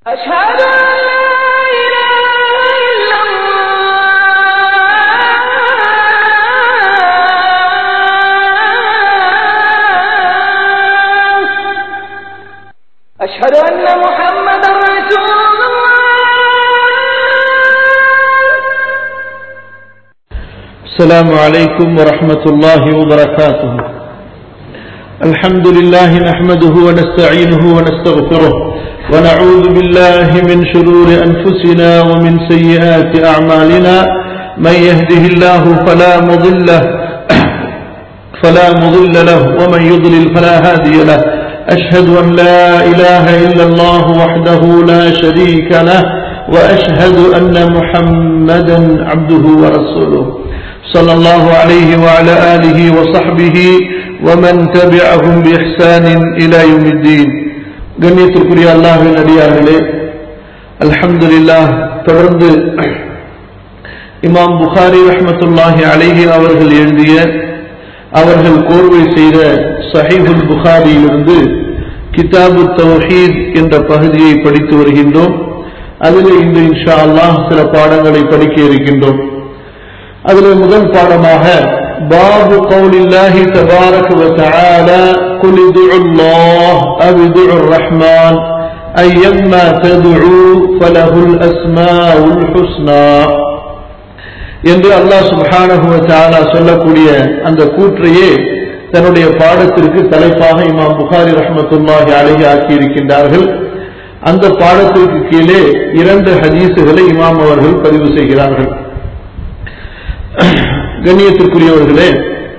أشهد أن لا إله إلا الله أشهد أن محمدا رسول الله السلام عليكم ورحمة الله وبركاته الحمد لله نحمده ونستعينه ونستغفره ونعوذ بالله من شرور أنفسنا ومن سيئات أعمالنا من يهده الله فلا مضل له فلا مضل له ومن يضلل فلا هادي له أشهد أن لا إله إلا الله وحده لا شريك له وأشهد أن محمدا عبده ورسوله صلى الله عليه وعلى آله وصحبه ومن تبعهم بإحسان إلى يوم الدين கண்ணியத்திற்குரிய அல்லாஹின் அடியார்களே அல்ஹம்துலில்லாஹ் தொடர்ந்து இமாம் புகாரி ரஹ்மத்துல்லாஹி அலைஹி அவர்கள் எழுதிய அவர்கள் கோர்வை செய்த சஹீஹுல் புகாரியிலிருந்து கிதாபு தௌஹீத் என்ற பகுதியை படித்து வருகின்றோம் அதில் இன்று இன்ஷா அல்லாஹ் சில பாடங்களை படிக்க இருக்கின்றோம் அதில் முதல் பாடமாக பாபு கௌலில்லாஹி தபாரக வ தஆலா குல் இதுஉ அல்லாஹ் அவ் இதுஉ الرحمن أيما تدعوا فله الأسماء الحسنى என்று அல்லாஹ் சுப்ஹானஹு வ தஆலா சொல்லக்கூடிய அந்த கூற்றையே தன்னுடைய பாடத்திற்கு தலைப்பாக இமாம் புகாரி ரஹ்மத்துல்லாஹி அலைஹி ஆக்கி இருக்கின்றார்கள் அந்த பாடத்திற்கு கீழே இரண்டு ஹதீசுகளை இமாம் அவர்கள் பதிவு செய்கிறார்கள் கண்ணியத்திற்குரியவர்களே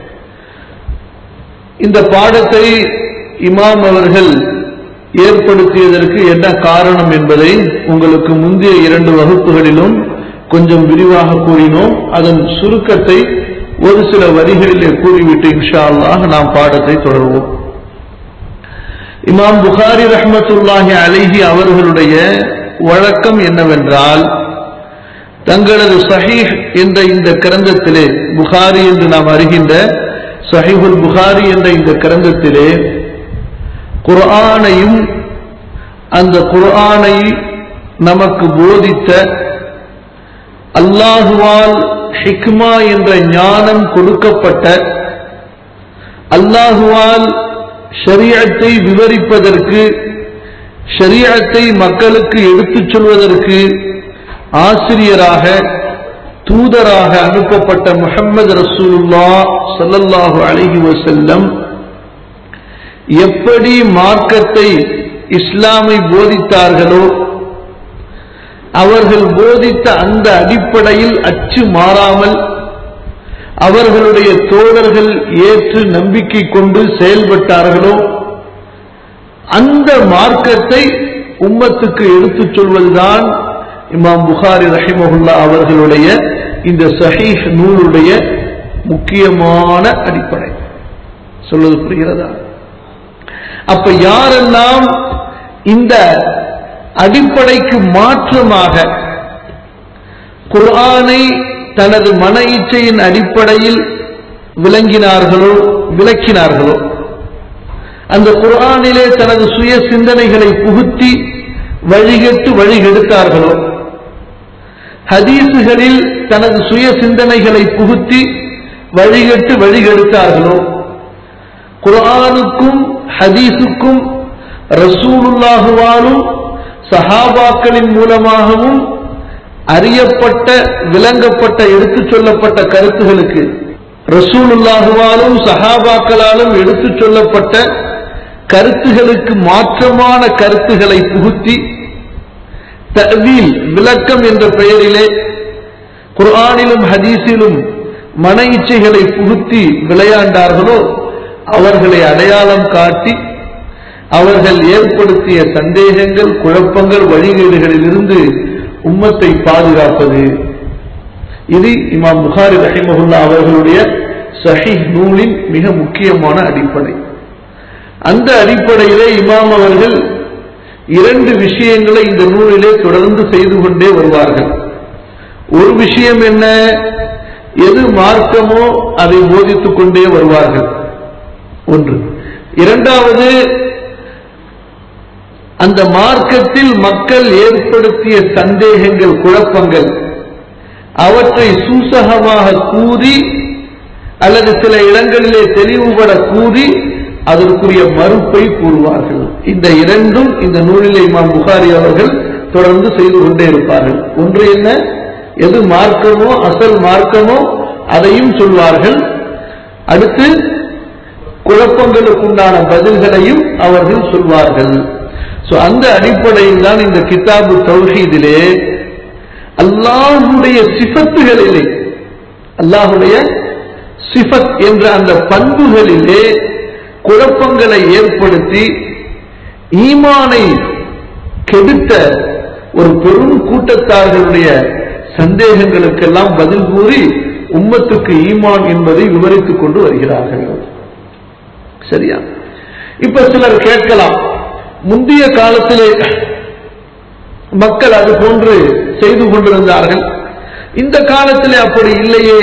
இந்த பாடத்தை இமாம் அவர்கள் ஏற்படுத்தியதற்கு என்ன காரணம் என்பதை உங்களுக்கு முந்தைய இரண்டு வகுப்புகளிலும் கொஞ்சம் விரிவாக கூறினோம் அதன் சுருக்கத்தை ஒரு சில வரிகளிலே கூறிவிட்டு இன்ஷா அல்லாஹ் நாம் பாடத்தை தொடர்வோம் இமாம் புகாரி ரஹ்மத்துல்லாஹி அலைஹி அவர்களுடைய வழக்கம் என்னவென்றால் தங்களது சஹீஹ் என்ற இந்த கிரந்தத்திலே புகாரி என்று நாம் அறிகின்ற சஹீஹுல் புகாரி என்ற இந்த கிரந்தத்திலே குர்ஆனையும் அந்த குர்ஆனை நமக்கு போதித்த அல்லாஹுவால் ஹிக்மா என்ற ஞானம் கொடுக்கப்பட்ட அல்லாஹுவால் ஷரியத்தை விவரிப்பதற்கு ஷரியத்தை மக்களுக்கு எடுத்துச் சொல்வதற்கு ஆசிரியராக தூதராக அனுப்பப்பட்ட முஹம்மது ரசூலுல்லா ஸல்லல்லாஹு அலைஹி வஸல்லம் எப்படி மார்க்கத்தை இஸ்லாமை போதித்தார்களோ அவர்கள் போதித்த அந்த அடிப்படையில் அச்சு மாறாமல் அவர்களுடைய தோழர்கள் ஏற்று நம்பிக்கை கொண்டு செயல்பட்டார்களோ அந்த மார்க்கத்தை உம்மத்துக்கு எடுத்துச் சொல்வதுதான் இமாம் புகாரி ரஹிமஹுல்லா அவர்களுடைய இந்த சஹீஹ் நூலுடைய முக்கியமான அடிப்படை சொல்வது புரிகிறதா அப்ப யாரெல்லாம் இந்த அடிப்படைக்கு மாற்றமாக குர்ஆனை தனது மன இச்சையின் அடிப்படையில் விளங்கினார்களோ விளக்கினார்களோ அந்த குர்ஆனிலே தனது சுய சிந்தனைகளை புகுத்தி வழிகட்டு வழிகெடுத்தார்களோ ஹதீசுகளில் தனது சுய சிந்தனைகளை புகுத்தி வழிகட்டு வழிகெடுத்தார்களோ குர்ஆனுக்கும் ஹதீஸுக்கும் ரசூலுல்லாஹுவாலும் சஹாபாக்களின் மூலமாகவும் அறியப்பட்ட விளங்கப்பட்ட எடுத்துச் சொல்லப்பட்ட கருத்துகளுக்கு ரசூலுல்லாஹுவாலும் சஹாபாக்களாலும் எடுத்துச் சொல்லப்பட்ட கருத்துகளுக்கு மாற்றமான கருத்துகளை புகுத்தி தவீல் விளக்கம் என்ற பெயரிலே குர்ஆனிலும் ஹதீஸிலும் மன இச்சைகளை புகுத்தி விளையாண்டார்களோ அவர்களை அடையாளம் காட்டி அவர்கள் ஏற்படுத்திய சந்தேகங்கள் குழப்பங்கள் வழிகேடுகளிலிருந்து உம்மத்தை பாதுகாப்பது இது இமாம் புகாரி ரஹிமகுல்லா அவர்களுடைய சஹீஹ் நூலின் மிக முக்கியமான அடிப்படை அந்த அடிப்படையிலே இமாம் அவர்கள் இரண்டு விஷயங்களை இந்த நூலிலே தொடர்ந்து செய்து கொண்டே வருவார்கள் ஒரு விஷயம் என்ன எது மார்க்கமோ அதை போதித்துக் கொண்டே வருவார்கள் ஒன்று இரண்டாவது அந்த மார்க்கத்தில் மக்கள் ஏற்படுத்திய சந்தேகங்கள் குழப்பங்கள் அவற்றை சூசகமாக கூறி அல்லது சில இடங்களிலே தெளிவுபட கூறி அதற்குரிய மறுப்பை கூறுவார்கள் இந்த இரண்டும் இந்த நூலிலே இமாம் புகாரி அவர்கள் தொடர்ந்து செய்து கொண்டே இருப்பார்கள் ஒன்று என்ன எது மார்க்கமோ அசல் மார்க்கமோ அதையும் சொல்வார்கள் அடுத்து குழப்பங்களுக்குண்டான பதில்களையும் அவர்கள் சொல்வார்கள் சோ அந்த அடிப்படையில் தான் இந்த கிதாபு தௌஹீதிலே அல்லாஹுடைய சிஃபத்துகளிலே அல்லாஹுடைய சிஃபத் என்ற அந்த பண்புகளிலே குழப்பங்களை ஏற்படுத்தி ஈமானை கெடுத்த ஒரு பெரும் கூட்டத்தார்களுடைய சந்தேகங்களுக்கெல்லாம் பதில் கூறி உம்மத்துக்கு ஈமான் என்பதை விவரித்துக் கொண்டு வருகிறார்கள் சரியா இப்ப சிலர் கேட்கலாம் முந்தைய காலத்திலே மக்கள் அது போன்று செய்து கொண்டிருந்தார்கள் இந்த காலத்திலே அப்படி இல்லையே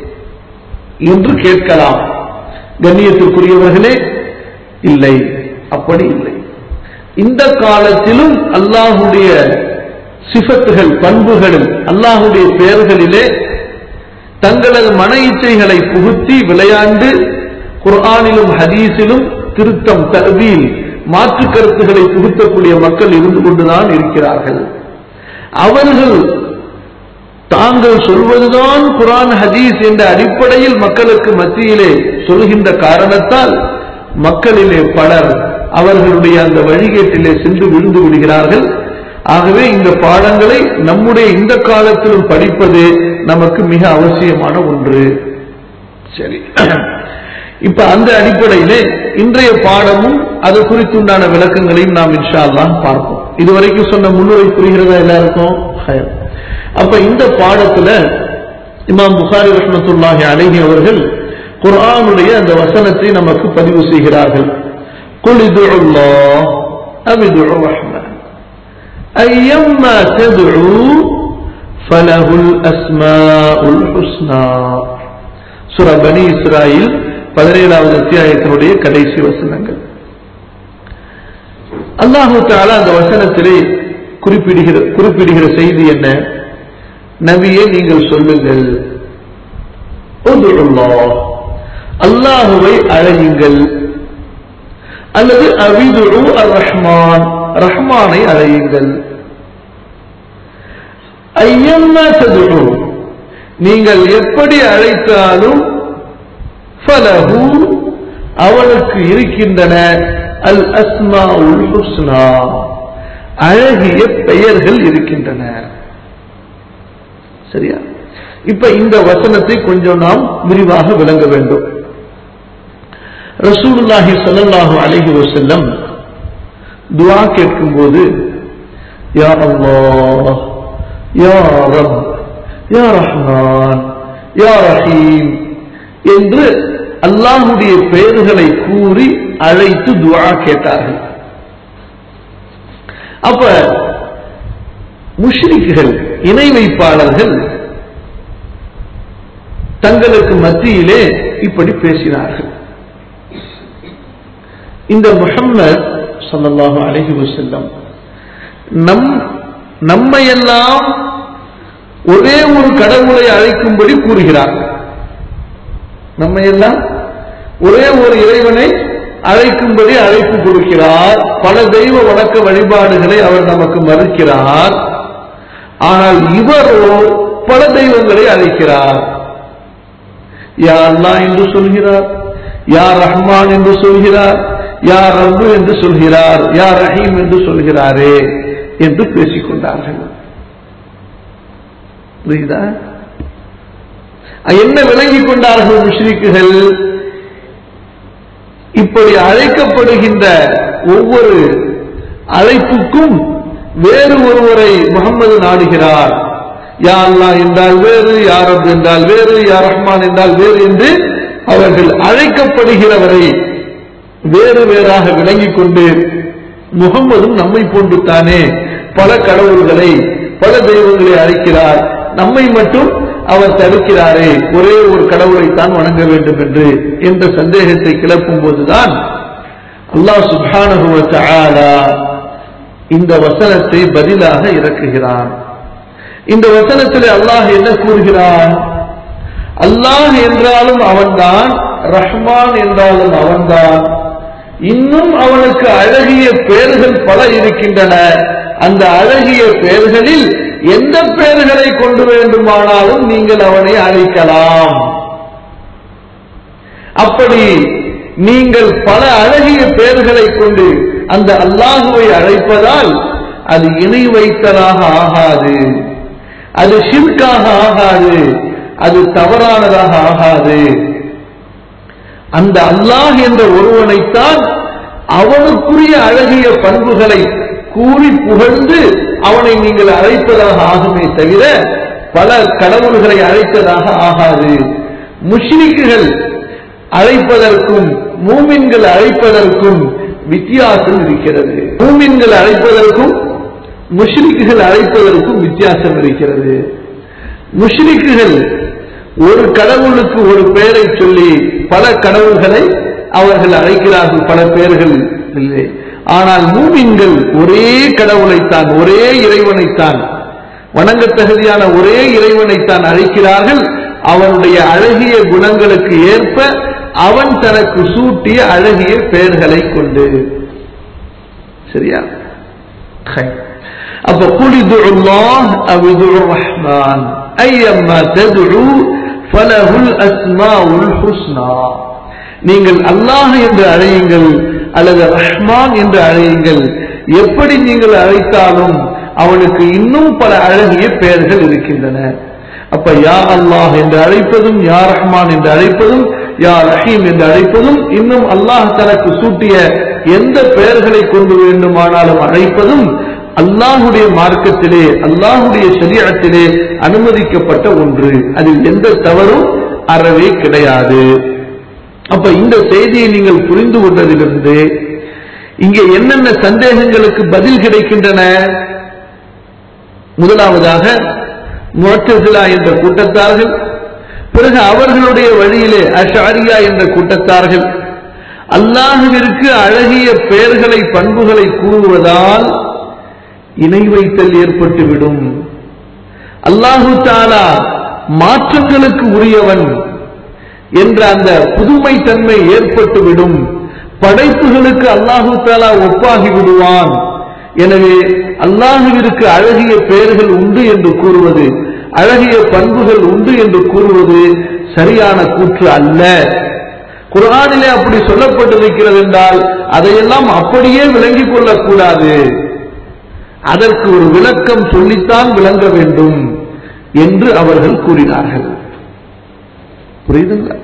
என்று கேட்கலாம் கண்ணியத்திற்குரியவர்களே இல்லை அப்படி இல்லை இந்த காலத்திலும் அல்லாஹுடைய சிஃபத்துகள் பண்புகளில் அல்லாஹுடைய பெயர்களிலே தங்களது மன இச்சைகளை புகுத்தி விளையாண்டு குர்ஆனிலும் ஹதீஸிலும் திருத்தம் தர்வீல் மாற்று கருத்துக்களை புகுத்தக்கூடிய மக்கள் இருந்து கொண்டுதான் இருக்கிறார்கள் அவர்கள் தாங்கள் சொல்வதுதான் குரான் ஹதீஸ் என்ற அடிப்படையில் மக்களுக்கு மத்தியிலே சொல்கின்ற காரணத்தால் மக்களிலே பலர் அவர்களுடைய அந்த வழிகேட்டிலே சென்று விழுந்து விடுகிறார்கள் ஆகவே இந்த பாடங்களை நம்முடைய இந்த காலத்திலும் படிப்பது நமக்கு மிக அவசியமான ஒன்று சரி இப்ப அந்த அடிப்படையிலே இன்றைய பாடமும் அது குறித்துண்டான விளக்கங்களையும் நாம் இன்ஷா அல்லாஹ் பார்ப்போம் இதுவரைக்கும் சொன்ன முன்னுரை புரிகிறதா எல்லாருக்கும் ஹயர். அப்ப இந்த பாடத்துல இமாம் புகாரி ரஹ்மத்துல்லாஹி அலைஹி அவர்கள் குர்ஆனுடைய அந்த வசனத்தை நமக்கு பதிவு செய்கிறார்கள் قل ادعوا الله أو ادعوا الرحمن أيما تدعوا فله الأسماء الحسنى سورة بني إسرائيل பதினேழாவது அத்தியாயத்தினுடைய கடைசி வசனங்கள் அல்லாஹு தாலா அந்த வசனத்திலே குறிப்பிடுகிற குறிப்பிடுகிற செய்தி என்ன நபியே நீங்கள் சொல்லுங்கள் உதுல்லாஹ். அல்லாஹுவை அழையுங்கள் அல்லது அவிதுரு அர் ரஹ்மான் ரஹ்மானை அழையுங்கள் ஐயம்மா ததுரு நீங்கள் எப்படி அழைத்தாலும் ஃபலஹு அவனுக்கு இருக்கின்றன அல் அஸ்மா உல் ஹுஸ்னா அழகிய பெயர்கள் இருக்கின்றன சரியா இப்ப இந்த வசனத்தை கொஞ்சம் நாம் விரிவாக விளங்க வேண்டும் ரசூலுல்லாஹி ஸல்லல்லாஹு அலைஹி வஸல்லம் துஆ கேட்கும்போது யா அல்லாஹ் யா ரப் யா ரஹ்மான் யா ரஹீம் என்று அல்லாஹுடைய பெயர்களை கூறி அழைத்து துஆ கேட்டார்கள் அப்ப முஷ்ரிக்குகள் இணை வைப்பாளர்கள் தங்களுக்கு மத்தியிலே இப்படி பேசினார்கள் இந்த முஹம்மத் ஸல்லல்லாஹு அலைஹி வஸல்லம் நம் நம்மையெல்லாம் ஒரே ஒரு கடவுளை அழைக்கும்படி கூறுகிறார் நம்மையெல்லாம் ஒரே ஒரு இறைவனை அழைக்கும்படி அழைப்பு கொடுக்கிறார் பல தெய்வ வணக்க வழிபாடுகளை அவர் நமக்கு மறுக்கிறார் ஆனால் இவரோ பல தெய்வங்களை அழைக்கிறார் யா அல்லாஹ் என்று சொல்கிறார் யா ரஹ்மான் என்று சொல்கிறார் யா ரப்பு என்று சொல்கிறார் யா ரஹீம் என்று சொல்கிறாரே என்று பேசிக் கொண்டார்கள் புரியுதா என்ன விளங்கிக் கொண்டார்கள் முஷ்ரிக்குகள் இப்படி அழைக்கப்படுகின்ற ஒவ்வொரு அழைப்புக்கும் வேறு ஒருவரை முகம்மது நாடுகிறார் யா அல்லாஹ் என்றால் வேறு யா ரப் என்றால் வேறு யா ரஹ்மான் என்றால் வேறு என்று அவர்கள் அழைக்கப்படுகிறவரை வேறு வேறாக விளங்கிக் கொண்டு முகம்மதும் நம்மை போன்று தானே பல கடவுள்களை பல தெய்வங்களை அழைக்கிறார் நம்மை மட்டும் அவர் தடுக்கிறாரே ஒரே ஒரு கடவுளைத்தான் வணங்க வேண்டும் என்று என்ற சந்தேகத்தை கிளப்பும் போதுதான் அல்லாஹ் சுப்ஹானஹு வ தஆலா இந்த வசனத்தை பதிலாக இறக்குகிறான் இந்த வசனத்தில் அல்லாஹ் என்ன கூறுகிறான் அல்லாஹ் என்றாலும் அவன்தான் ரஹ்மான் என்றாலும் அவன்தான் இன்னும் அவனுக்கு அழகிய பெயர்கள் பல இருக்கின்றன அந்த அழகிய பெயர்களில் எந்த பெயர்களை கொண்டு வேண்டுமானாலும் நீங்கள் அவனை அழைக்கலாம் அப்படி நீங்கள் பல அழகிய பெயர்களை கொண்டு அந்த அல்லாஹுவை அழைப்பதால் அது இணை வைத்தலாக ஆகாது அது ஷிர்காக ஆகாது அது தவறானதாக ஆகாது அந்த அல்லாஹ் என்ற ஒருவனைத்தான் அவனுக்குரிய அழகிய பண்புகளை கூறி புகழ்ந்து அவனை நீங்கள் அழைப்பதாக ஆகுமே தவிர பல கடவுள்களை அழைத்ததாக ஆகாது முஷ்ரிக்குகள் அழைப்பதற்கும் மூமின்கள் அழைப்பதற்கும் வித்தியாசம் இருக்கிறது மூமின்கள் அழைப்பதற்கும் முஷ்ரிக்குகள் அழைப்பதற்கும் வித்தியாசம் இருக்கிறது முஷ்ரிக்குகள் ஒரு கடவுளுக்கு ஒரு பெயரை சொல்லி பல கடவுள்களை அவர்கள் அழைக்கிறார்கள் பல பெயர்கள் இல்லை ஆனால் மூமின்கள் ஒரே கடவுளைத்தான் ஒரே இறைவனைத்தான் வணங்கத் தகுதியான ஒரே இறைவனைத்தான் அழைக்கிறார்கள் அவனுடைய அழகிய குணங்களுக்கு ஏற்ப அவன் தனக்கு சூட்டிய அழகிய பெயர்களை கொண்டு சரியா ஹை. அப்ப குலிது அல்லாஹ் அவிது ரஹ்மான் ஐயம்மா ததுஉ ஃபலஹுல் அஸ்மாஉல் ஹுஸ்னா நீங்கள் அல்லாஹ் என்று அழையுங்கள் அல்லது ரஹ்மான் என்று அழையுங்கள் எப்படி நீங்கள் அழைத்தாலும் அவனுக்கு இன்னும் பல அழகிய பெயர்கள் இருக்கின்றன அப்ப யா அல்லாஹ் என்று அழைப்பதும் யா ரஹ்மான் என்று அழைப்பதும் யா ரஹீம் என்று அழைப்பதும் இன்னும் அல்லாஹ் தனக்கு சூட்டிய எந்த பெயர்களை கொண்டு வேண்டுமானாலும் அழைப்பதும் அல்லாஹுடைய மார்க்கத்திலே அல்லாஹுடைய சரீரத்திலே அனுமதிக்கப்பட்ட ஒன்று அதில் எந்த தவறும் அறவே கிடையாது அப்ப இந்த செய்தியை நீங்கள் புரிந்து கொண்டதிலிருந்து இங்கே என்னென்ன சந்தேகங்களுக்கு பதில் கிடைக்கின்றன முதலாவதாக முஅத்தசிலா என்ற கூட்டத்தார்கள் பிறகு அவர்களுடைய வழியிலே அஷாரியா என்ற கூட்டத்தார்கள் அல்லாஹுவிற்கு அழகிய பெயர்களை பண்புகளை கூறுவதால் இணை வைத்தல் ஏற்பட்டுவிடும் அல்லாஹு தாலா மாற்றங்களுக்கு உரியவன் என்ற அந்த புதுமை தன்மை ஏற்பட்டுவிடும் படைப்புகளுக்கு அல்லாஹு தாலா ஒப்பாகி விடுவான் எனவே அல்லாஹுவிற்கு அழகிய பெயர்கள் உண்டு என்று கூறுவது அழகிய பண்புகள் உண்டு என்று கூறுவது சரியான கூற்று அல்ல குர்ஆனிலே அப்படி சொல்லப்பட்டிருக்கிறது என்றால் அதையெல்லாம் அப்படியே விளங்கிக் கொள்ளக்கூடாது அதற்கு ஒரு விளக்கம் சொல்லித்தான் விளங்க வேண்டும் என்று அவர்கள் கூறினார்கள் புரியுதுங்களா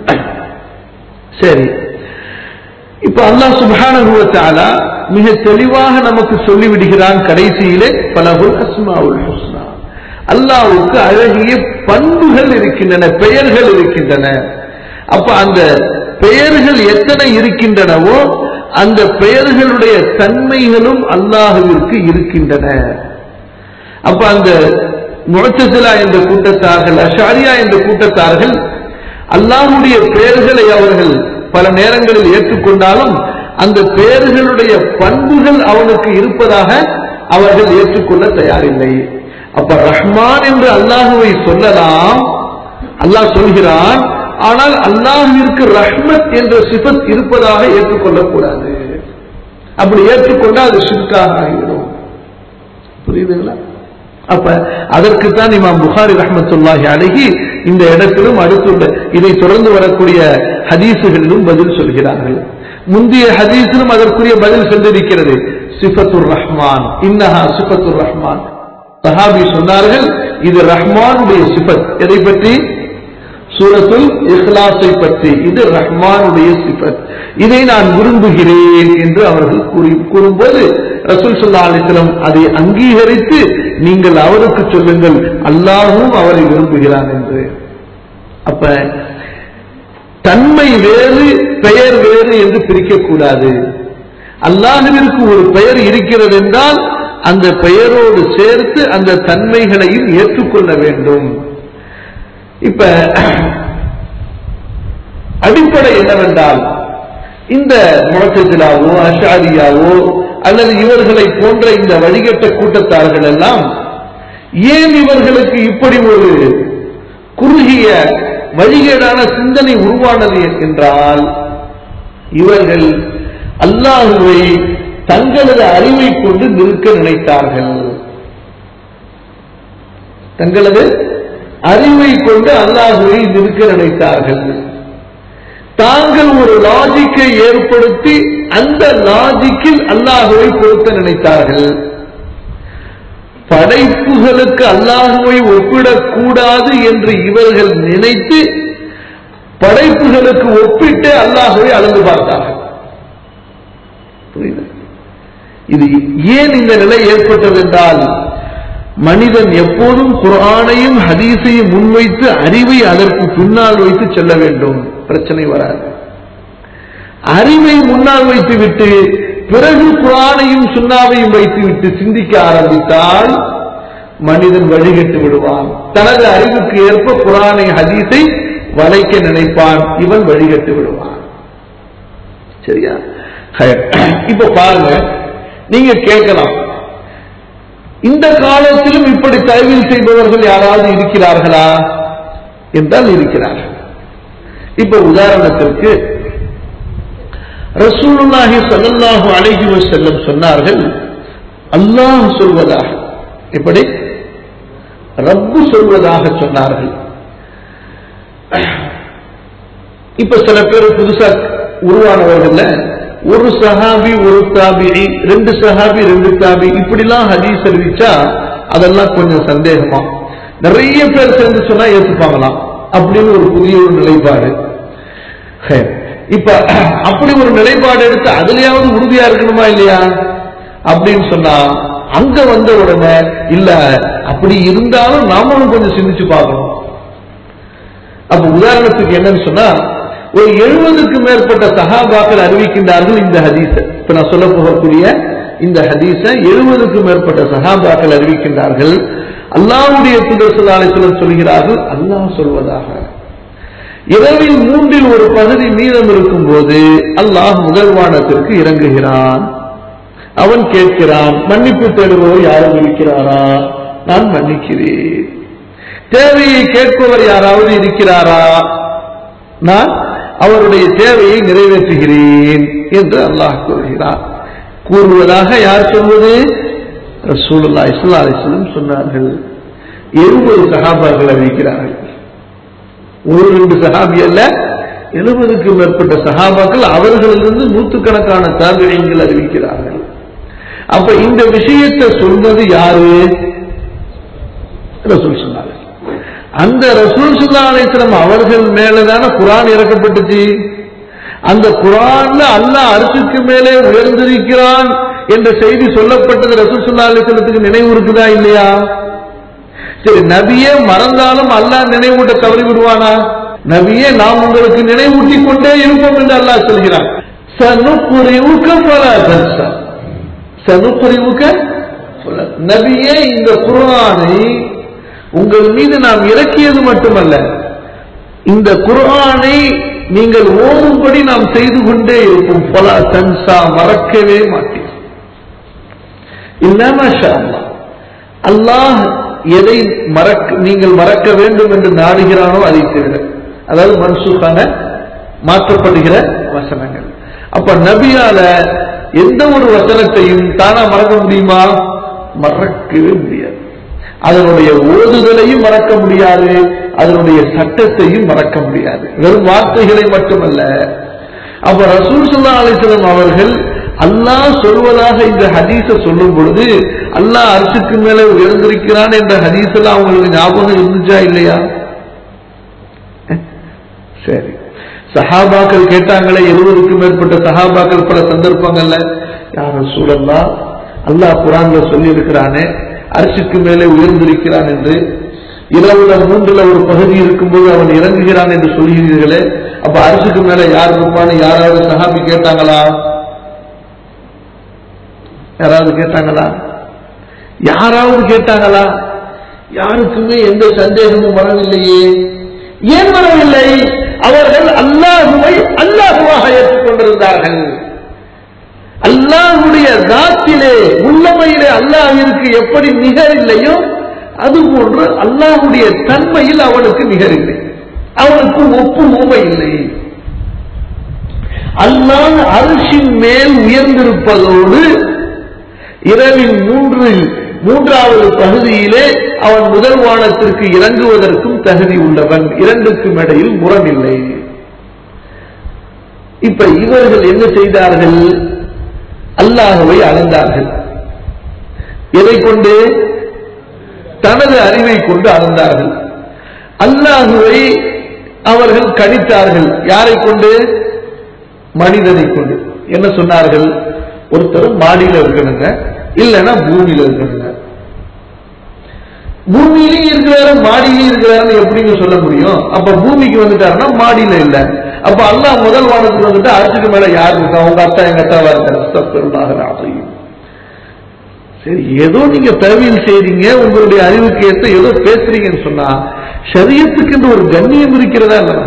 சரி இப்ப அல்லாஹ் சுப்ஹானஹு வ தஆலா மிக தெளிவாக நமக்கு சொல்லி விடுகிறான் கடைசியிலே பலகுல் அஸ்மாவுல் ஹுஸ்னா அல்லாஹ்வுக்கு அழகிய பண்புகள் இருக்கின்றன பெயர்கள் இருக்கின்றன அப்ப அந்த பெயர்கள் எத்தனை இருக்கின்றனவோ அந்த பெயர்களுடைய தன்மைகளும் அல்லாஹுவிற்கு இருக்கின்றன அப்ப அந்த முழத்தசிலா என்ற கூட்டத்தார்கள் அஷாரியா என்ற கூட்டத்தார்கள் அல்லாஹுடைய பெயர்களை அவர்கள் பல நேரங்களில் ஏற்றுக்கொண்டாலும் அந்த பெயர்களுடைய பண்புகள் அவனுக்கு இருப்பதாக அவர்கள் ஏற்றுக்கொள்ள தயாரில்லை அப்ப ரஹ்மான் என்று அல்லாஹுவை சொல்லலாம் அல்லாஹ் சொல்கிறான் ஆனால் அல்லாஹிற்கு ரஹ்மத் என்ற சிபத் இருப்பதாக ஏற்றுக்கொள்ளக்கூடாது அப்படி ஏற்றுக்கொண்டால் அது ஷிர்காக ஆகிவிடும் புரியுதுங்களா அப்ப அதற்குத்தான் இமாம் புகாரி ரஹ்மத்துல்லாஹி அழகி இந்த இடத்திலும் அடுத்துள்ள இதை தொடர்ந்து வரக்கூடிய ஹதீசுகளிலும் பதில் சொல்கிறார்கள் முந்தைய ஹதீஸிலும் அதற்குரிய பதில் சென்றிருக்கிறது சிஃபத்துர் ரஹ்மான் இன்னஹா சிஃபத்துர் ரஹ்மான் சஹாபி சொன்னார்கள் இது ரஹ்மானுடைய சிஃபத் எதை பற்றி சூரத்துல் இஹ்லாஸை பற்றி இது ரஹ்மானுடைய சிஃபத் இதை நான் விரும்புகிறேன் என்று அவர்கள் கூறி கூறும்போது ரசூல் சொல்லா அலிஸ்லம் அதை அங்கீகரித்து நீங்கள் அவருக்கு சொல்லுங்கள் அல்லாஹும் அவரை விரும்புகிறான் என்று அப்ப தன்மை வேறு பெயர் வேறு என்று பிரிக்கக்கூடாது அல்லாஹுவிற்கு ஒரு பெயர் இருக்கிறது என்றால் அந்த பெயரோடு சேர்த்து அந்த தன்மைகளையும் ஏற்றுக்கொள்ள வேண்டும் இப்ப அடிப்படை என்னவென்றால் இந்த முழக்கத்திலாவோ அஷாரியாவோ அல்லது இவர்களை போன்ற இந்த வழிகட்ட கூட்டத்தார்கள் எல்லாம் ஏன் இவர்களுக்கு இப்படி ஒரு குறுகிய வழிகேடான சிந்தனை உருவானது என்றால் இவர்கள் அல்லாஹுவை தங்களது அறிவை கொண்டு நிற்க நினைத்தார்கள் தங்களது அறிவை கொண்டு அல்லாஹுவை நிற்க நினைத்தார்கள் தாங்கள் ஒரு லாஜிக்கை ஏற்படுத்தி அந்த லாஜிக்கில் அல்லாஹுவை பொருத்த நினைத்தார்கள் படைப்புகளுக்கு அல்லாஹுவை ஒப்பிடக்கூடாது என்று இவர்கள் நினைத்து படைப்புகளுக்கு ஒப்பிட்டு அல்லாஹுவை அளந்து பார்த்தார்கள் புரியுது இது ஏன் இந்த நிலை ஏற்பட்டது என்றால் மனிதன் எப்போதும் குரானையும் ஹதீஸையும் முன்வைத்து அறிவை அதற்கு பின்னால் வைத்து செல்ல வேண்டும் பிரச்சனை வராது அறிவை முன்னால் வைத்து விட்டு பிறகு குரானையும் சுண்ணாவையும் வைத்துவிட்டு சிந்திக்க ஆரம்பித்தால் மனிதன் வழிகட்டு விடுவான் தனது அறிவுக்கு ஏற்ப குரானை ஹதீஸை வளைக்க நினைப்பான் இவன் வழிகட்டு விடுவான் சரியா ஹயர். இப்ப பாருங்க நீங்க கேட்கலாம் இந்த காலத்திலும் இப்படி தயவில் செய்பவர்கள் யாராவது இருக்கிறார்களா என்றால் இருக்கிறார்கள் இப்ப உதாரணத்திற்கு ரசூலுல்லாஹி ஸல்லல்லாஹு அலைஹி வஸல்லம் சொன்னார்கள் அல்லாஹ் சொல்வதாக எப்படி ரப்பு சொல்வதாக சொன்னார்கள் இப்ப சில பேர் புதுசா உருவானவர்கள்ல ஒரு சஹாபி ஒரு தாபிரி ரெண்டு சஹாபி ரெண்டு தாபி இப்படிலாம் ஹதீஸ் அறிவிச்சா அதெல்லாம் கொஞ்சம் சந்தேகமா நிறைய பேர் சேர்ந்து சொன்னா ஏத்துப்பாங்களாம் அப்படின்னு ஒரு புதிய ஒரு நிலைப்பாடு ஹே. இப்ப அப்படி ஒரு நிலைப்பாடு எடுத்து அதுலயாவது உறுதியா இருக்கணுமா இல்லையா அப்படின்னு சொன்னா அங்க வந்த உடனே இல்ல அப்படி இருந்தாலும் நாமளும் கொஞ்சம் சிந்திச்சு பார்க்கணும் அப்ப உதாரணத்துக்கு என்னன்னு சொன்னா ஒரு எழுபதுக்கு மேற்பட்ட சஹாபாக்கள் அறிவிக்கின்றார்கள் இந்த ஹதீஸ இப்ப நான் சொல்ல போகக்கூடிய இந்த ஹதீஸ எழுபதுக்கு மேற்பட்ட சஹாபாக்கள் அறிவிக்கின்றார்கள் அல்லாஹ்வுடைய தூதர் ஸல்லல்லாஹு அலைஹி வஸல்லம் சொல்கிறார்கள் அல்லாஹ் சொல்வதாக இரவில் மூன்றில் ஒரு பகுதி மீதம் இருக்கும் போது அல்லாஹ் முதல் வானத்திற்கு இறங்குகிறான் அவன் கேட்கிறான் மன்னிப்பு தேடுபவர் யாரும் இருக்கிறாரா நான் மன்னிக்கிறேன் தேவையை கேட்பவர் யாராவது இருக்கிறாரா நான் அவருடைய தேவையை நிறைவேற்றுகிறேன் என்று அல்லாஹ் கூறுகிறார் கூறுவதாக யார் சொல்வது ரசூலுல்லாஹி ஸல்லல்லாஹு அலைஹி வஸல்லம் சொன்னார்கள் எழுபது சஹாபாக்கள் அறிவிக்கிறார்கள் ஒரு ரெண்டு சஹாபி அல்ல எழுபதுக்கு மேற்பட்ட சஹாபாக்கள் அவர்களிலிருந்து நூற்றுக்கணக்கான தாபியங்கள் அறிவிக்கிறார்கள் அப்ப இந்த விஷயத்தை சொல்வது யாரு ரசூல் சொன்னார்கள் அந்த ரசூல் சுல்லா அலிஸ்லாம் அவர்கள் மேலதான குரான் இறக்கப்பட்டுச்சு அந்த குரான்ல அல்லாஹ் அரிசுக்கு மேலே உயர்ந்திருக்கிறான் என்ற செய்தி சொல்லப்பட்டது ரசூல் சுல்லா அலிஸ்லத்துக்கு நினைவு இருக்குதா இல்லையா சரி நபியே மறந்தாலும் அல்லாஹ் நினைவூட்ட தவறி விடுவானா நபியே நாம் உங்களுக்கு நினைவூட்டி கொண்டே இருப்போம் என்று அல்லாஹ் சொல்கிறான் சனுப்புரிவுக்க பல தன்சா சனுப்புரிவுக்க பல நபியே இந்த குர்ஆனை உங்கள் மீது நாம் இறக்கியது மட்டுமல்ல இந்த குர்ஆனை நீங்கள் ஓதும்படி நாம் செய்து கொண்டே இருப்போம் பல தன்சா மறக்கவே மாட்டீர் இல்லாம அல்லாஹ் எதை மறக்க நீங்கள் மறக்க வேண்டும் என்று நாடுகிறானோ அதை தவிர அதாவது மன்சூக்கான மாற்றப்படுகிற வசனங்கள் அப்ப நபியால எந்த ஒரு வசனத்தையும் தானா மறக்க முடியுமா மறக்கவே முடியாது அதனுடைய ஓதுதலையும் மறக்க முடியாது அதனுடைய சட்டத்தையும் மறக்க முடியாது வெறும் வார்த்தைகளை மட்டுமல்ல அப்ப ரசூல் சுல்லா அலிஸ்லாம் அவர்கள் அல்லாஹ் சொல்வதாக இந்த ஹதீஸ சொல்லும் பொழுது அல்லாஹ் அரசுக்கு மேல உயர்ந்திருக்கிறான் என்ற ஹதீஸ் எல்லாம் அவங்களுக்கு ஞாபகம் இருந்துச்சா இல்லையா சரி சஹாபாக்கள் கேட்டாங்களே எழுபதுக்கும் மேற்பட்ட சஹாபாக்கள் பல சந்தர்ப்பங்கள்ல யார சூழல்லா அல்லாஹ் குரான்ல சொல்லி இருக்கிறானே அரசுக்கு மேலே உயர்ந்திருக்கிறான் என்று இரவுல மூன்றுல ஒரு பகுதி இருக்கும்போது அவன் இறங்குகிறான் என்று சொல்கிறீர்களே அப்ப அரசுக்கு மேல யார் இருப்பான்னு யாராவது சஹாபி கேட்டாங்களா யாராவது கேட்டாங்களா யாராவது கேட்டாங்களா யாருக்குமே எந்த சந்தேகமும் வரவில்லையே ஏன் வரவில்லை அவர்கள் அல்லாஹுவை அல்லாஹுவாக ஏற்றுக்கொண்டிருந்தார்கள் அல்லாஹுடைய தாத்திலே உள்ளமையிலே அல்லாஹிற்கு எப்படி நிகர் இல்லையோ அதுபோன்று அல்லாஹுடைய தன்மையில் அவனுக்கு நிகர் இல்லை அவனுக்கு ஒப்பு ஊமை இல்லை அல்லாஹ் அரிசின் மேல் உயர்ந்திருப்பதோடு இரவின் மூன்றில் மூன்றாவது பகுதியிலே அவன் முதல் வானத்திற்கு இறங்குவதற்கும் தகுதி உள்ளவன் இரண்டுக்கும் இடையில் முரணில்லை இப்ப இவர்கள் என்ன செய்தார்கள் அல்லாஹுவை அளந்தார்கள் எதை கொண்டு தனது அறிவை கொண்டு அளந்தார்கள் அல்லாஹுவை அவர்கள் கணித்தார்கள் யாரை கொண்டு மனிதனை கொண்டு என்ன சொன்னார்கள் ஒருத்தர் மாடியில இருக்கணுங்க இல்லைன்னா பூமியில இருக்கணுங்க பூமியிலையும் இருக்கிறாரு மாடியிலையும் இருக்கிறாருன்னு எப்படிங்க சொல்ல முடியும் அப்ப பூமிக்கு வந்துட்டாருன்னா மாடியில இல்ல அப்ப அல்லாஹ் முதல் வானத்துக்கு வந்துட்டு அரிசிக்கு மேல யார் இருக்கா உங்க அத்தா எங்க அத்தாவா இருக்காரு சரி ஏதோ நீங்க தவியல் செய்றீங்க உங்களுடைய அறிவுக்கு ஏற்ற ஏதோ பேசுறீங்கன்னு சொன்னா சரியத்துக்கு ஒரு கண்ணியம் இருக்கிறதா இல்லையா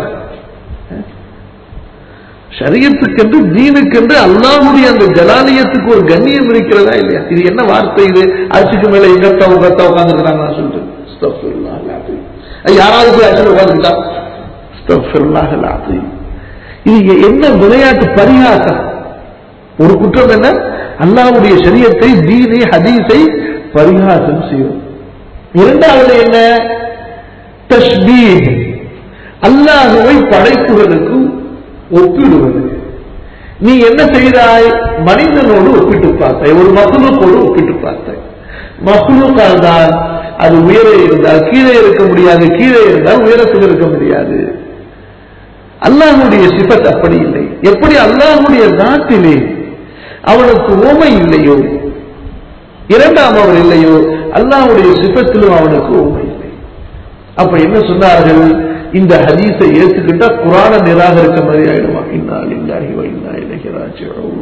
சரியத்துக்கென்று தீனுக்கென்று அல்லாஹுடைய அந்த ஜலாலயத்துக்கு ஒரு கண்ணியம் இருக்கிறதா இல்லையா இது என்ன வார்த்தை இது அரிசிக்கு மேல எங்கத்தா உங்கத்தா உட்காந்துருக்காங்க சொல்லிட்டு அஸ்தக்ஃபிருல்லாஹ் அல்-அஸீம். அது யாராவது போய் அரிசியில் உட்காந்துக்கிட்டா அஸ்தக்ஃபிருல்லாஹ் அல்-அஸீம். இது என்ன விளையாட்டு பரிகாசம் ஒரு குற்றம் என்ன அல்லாஹ்வுடைய சரியத்தை தீனை ஹதீஸை பரிகாசம் செய்யும் இரண்டாவது என்ன தஷ்பீஹ் அல்லாஹுவை படைப்புகளுக்கு ஒப்பிடுவது நீ என்ன செய்தாய் மனிதனோடு ஒப்பிட்டு பார்த்தாய் ஒரு மகுலுக்கோடு ஒப்பிட்டு பார்த்தாய் மகுலுக்கால் தான் அது உயர இருந்தால் கீழே இருக்க முடியாது கீழே இருந்தால் உயரத்தில் இருக்க முடியாது அல்லாஹுடைய சிபத் அப்படி இல்லை எப்படி அல்லாஹுடைய நாட்டிலே அவனுக்கு ஓமை இல்லையோ இரண்டாம் அவர் இல்லையோ அல்லாஹுடைய சிபத்திலும் அவனுக்கு ஓமை இல்லை அப்ப என்ன சொன்னார்கள் இந்த ஹதீஸை ஏத்துக்கிட்டா குரான நிராகரிக்க மாதிரி ஆயிடுமா இன்னா லில்லாஹி வ இன்னா இலைஹி ராஜிஊன்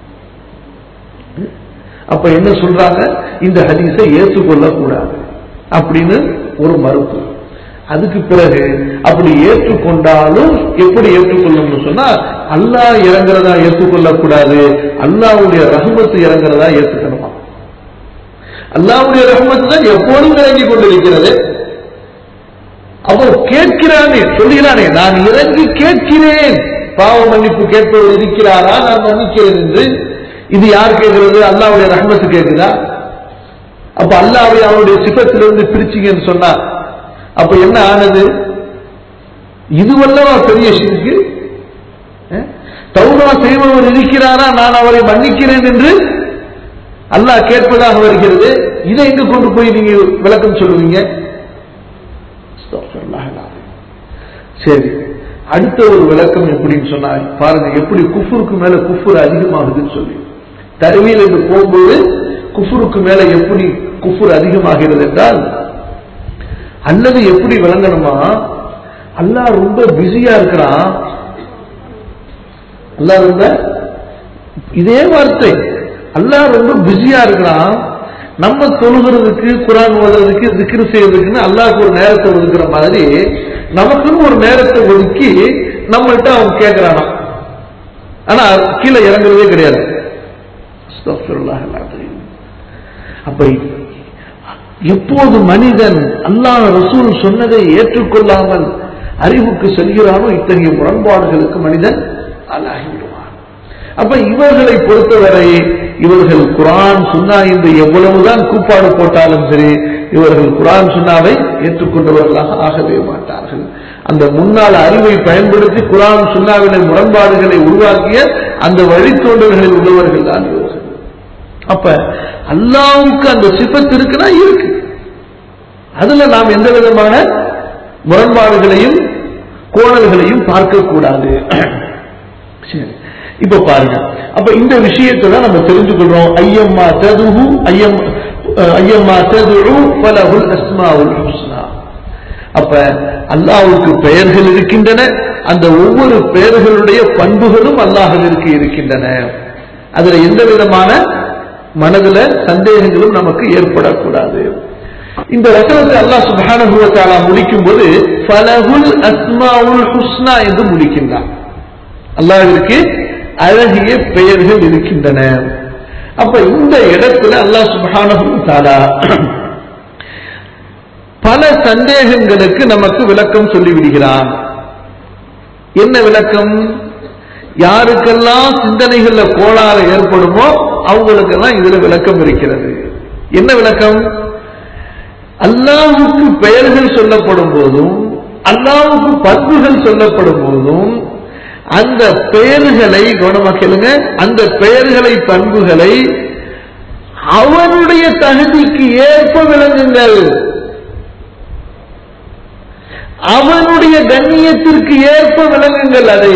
அப்ப என்ன சொல்றாங்க இந்த ஹதீஸை ஏற்றுக்கொள்ள கூடாது அப்படின்னு ஒரு மறுப்பு அதுக்கு பிறகு அப்படி ஏற்றுக்கொண்டாலும் எப்படி ஏற்றுக்கொள்ளணும்னு சொன்னா அல்லாஹ் இறங்குறதா ஏற்றுக்கொள்ள கூடாது அல்லாஹ்வுடைய ரஹமத்து இறங்குறதா ஏற்றுக்கணுமா அல்லாஹ்வுடைய ரஹமத்து தான் எப்போதும் இறங்கி கொண்டிருக்கிறது அவர் கேட்கிறானே சொல்கிறானே நான் இறங்கி கேட்கிறேன் பாவ மன்னிப்பு கேட்பவர் இருக்கிறாரா நான் மன்னிக்கிறேன் என்று இது யார் கேட்கிறது அல்லாவுடைய ரஹமத்து கேட்குதா அப்ப அல்லாவை அவருடைய சிபத்திலிருந்து பிரிச்சிங்கன்னு சொன்னா அப்ப என்ன ஆனது இதுவல்லவா பெரிய சிறுக்கு தௌபா செய்பவர் இருக்கிறாரா நான் அவரை மன்னிக்கிறேன் என்று அல்லாஹ் கேட்பதாக வருகிறது இதை எங்க கொண்டு போய் நீங்க விளக்கம் சொல்லுவீங்க அஸ்தக்ஃபிருல்லாஹ் அல்-அஸீம். சரி அடுத்த ஒரு விளக்கம் எப்படின்னு சொன்னா பாருங்க எப்படி குஃபுருக்கு மேல குஃபுர் அதிகமாகுதுன்னு சொல்லி தருவியில் என்று போகும்போது குஃபுருக்கு மேல எப்படி குஃபுர் அதிகமாகிறது என்றால் அல்லது எப்படி விளங்கணுமா அல்லாஹ் ரொம்ப பிஸியா இருக்கிறான் அல்லாஹ் ரொம்ப இதே வார்த்தை அல்லாஹ் ரொம்ப பிஸியா இருக்கிறான் நம்ம தொழுகிறதுக்கு குரான் ஓதுறதுக்கு திக்ரு செய்யறதுக்குன்னு அல்லாஹ்க்கு ஒரு நேரத்தை ஒதுக்குற மாதிரி நமக்குன்னு ஒரு நேரத்தை ஒதுக்கி நம்மள்ட்ட அவன் கேட்கிறானா ஆனா கீழே இறங்குறதே கிடையாது அஸ்தக்ஃபிருல்லாஹ் அல்-அஸீம். அப்ப எப்போது மனிதன் அல்லாஹ் ரசூல் சொன்னதை ஏற்றுக்கொள்ளாமல் அறிவுக்கு செல்கிறானோ இத்தகைய முரண்பாடுகளுக்கு மனிதன் ஆளாகிவிடுவான் அப்ப இவர்களை பொறுத்தவரை இவர்கள் குரான் சுன்னா என்று எவ்வளவுதான் கூப்பாடு போட்டாலும் சரி இவர்கள் குரான் சுன்னாவை ஏற்றுக்கொண்டவர்களாக ஆகவே மாட்டார்கள் அந்த முன்னாள் அறிவை பயன்படுத்தி குரான் சுன்னாவினை முரண்பாடுகளை உருவாக்கிய அந்த வழித்தோன்றல்களில் உள்ளவர்கள் தான் இவர்கள் அப்ப அல்லாவுக்கு அந்த சிபத்து இருக்குன்னா இருக்கு அதுல நாம் எந்த விதமான முரண்பாடுகளையும் கோணல்களையும் பார்க்கக்கூடாது சரி இப்ப பாருங்க அப்ப இந்த விஷயத்தை தான் நம்ம தெரிஞ்சுக்கொள்றோம் ஐயம்மா ததுஹு ஐயம் அஹ், ஐயம்மா ததுஉ ஃபலஹுல் அஸ்மாவுல் ஹுஸ்னா அப்ப அல்லாஹ்வுக்கு பெயர்கள் இருக்கின்றன அந்த ஒவ்வொரு பெயர்களுடைய பண்புகளும் அல்லாஹ்விற்கு இருக்கின்றன அதுல எந்த விதமான மனதுல சந்தேகங்களும் நமக்கு ஏற்படக்கூடாது இந்த வசனத்தை அல்லாஹ் சுப்ஹானஹு வ தஆலா முடிக்கும் போது ஃபலஹுல் அஸ்மாவுல் ஹுஸ்னா என்று முடிக்கின்றான் அல்லாஹ்விற்கு அழகிய பெயர்கள் இருக்கின்றன அப்ப இந்த இடத்துல அல்லாஹ் சுப்ஹானஹு வ தஆலா பல சந்தேகங்களுக்கு நமக்கு விளக்கம் சொல்லிவிடுகிறான் என்ன விளக்கம் யாருக்கெல்லாம் சிந்தனைகள்ல கோளாறு ஏற்படுமோ அவங்களுக்கெல்லாம் இதுல விளக்கம் இருக்கிறது என்ன விளக்கம் அல்லாஹுக்கு பெயர்கள் சொல்லப்படும் போதும் அல்லாஹுக்கு பண்புகள் சொல்லப்படும் போதும் அந்த பெயர்களை கவனமா கேளுங்க அந்த பெயர்களை பண்புகளை அவனுடைய தகுதிக்கு ஏற்ப விளங்குங்கள் அவனுடைய கண்ணியத்திற்கு ஏற்ப விளங்குங்கள் அதை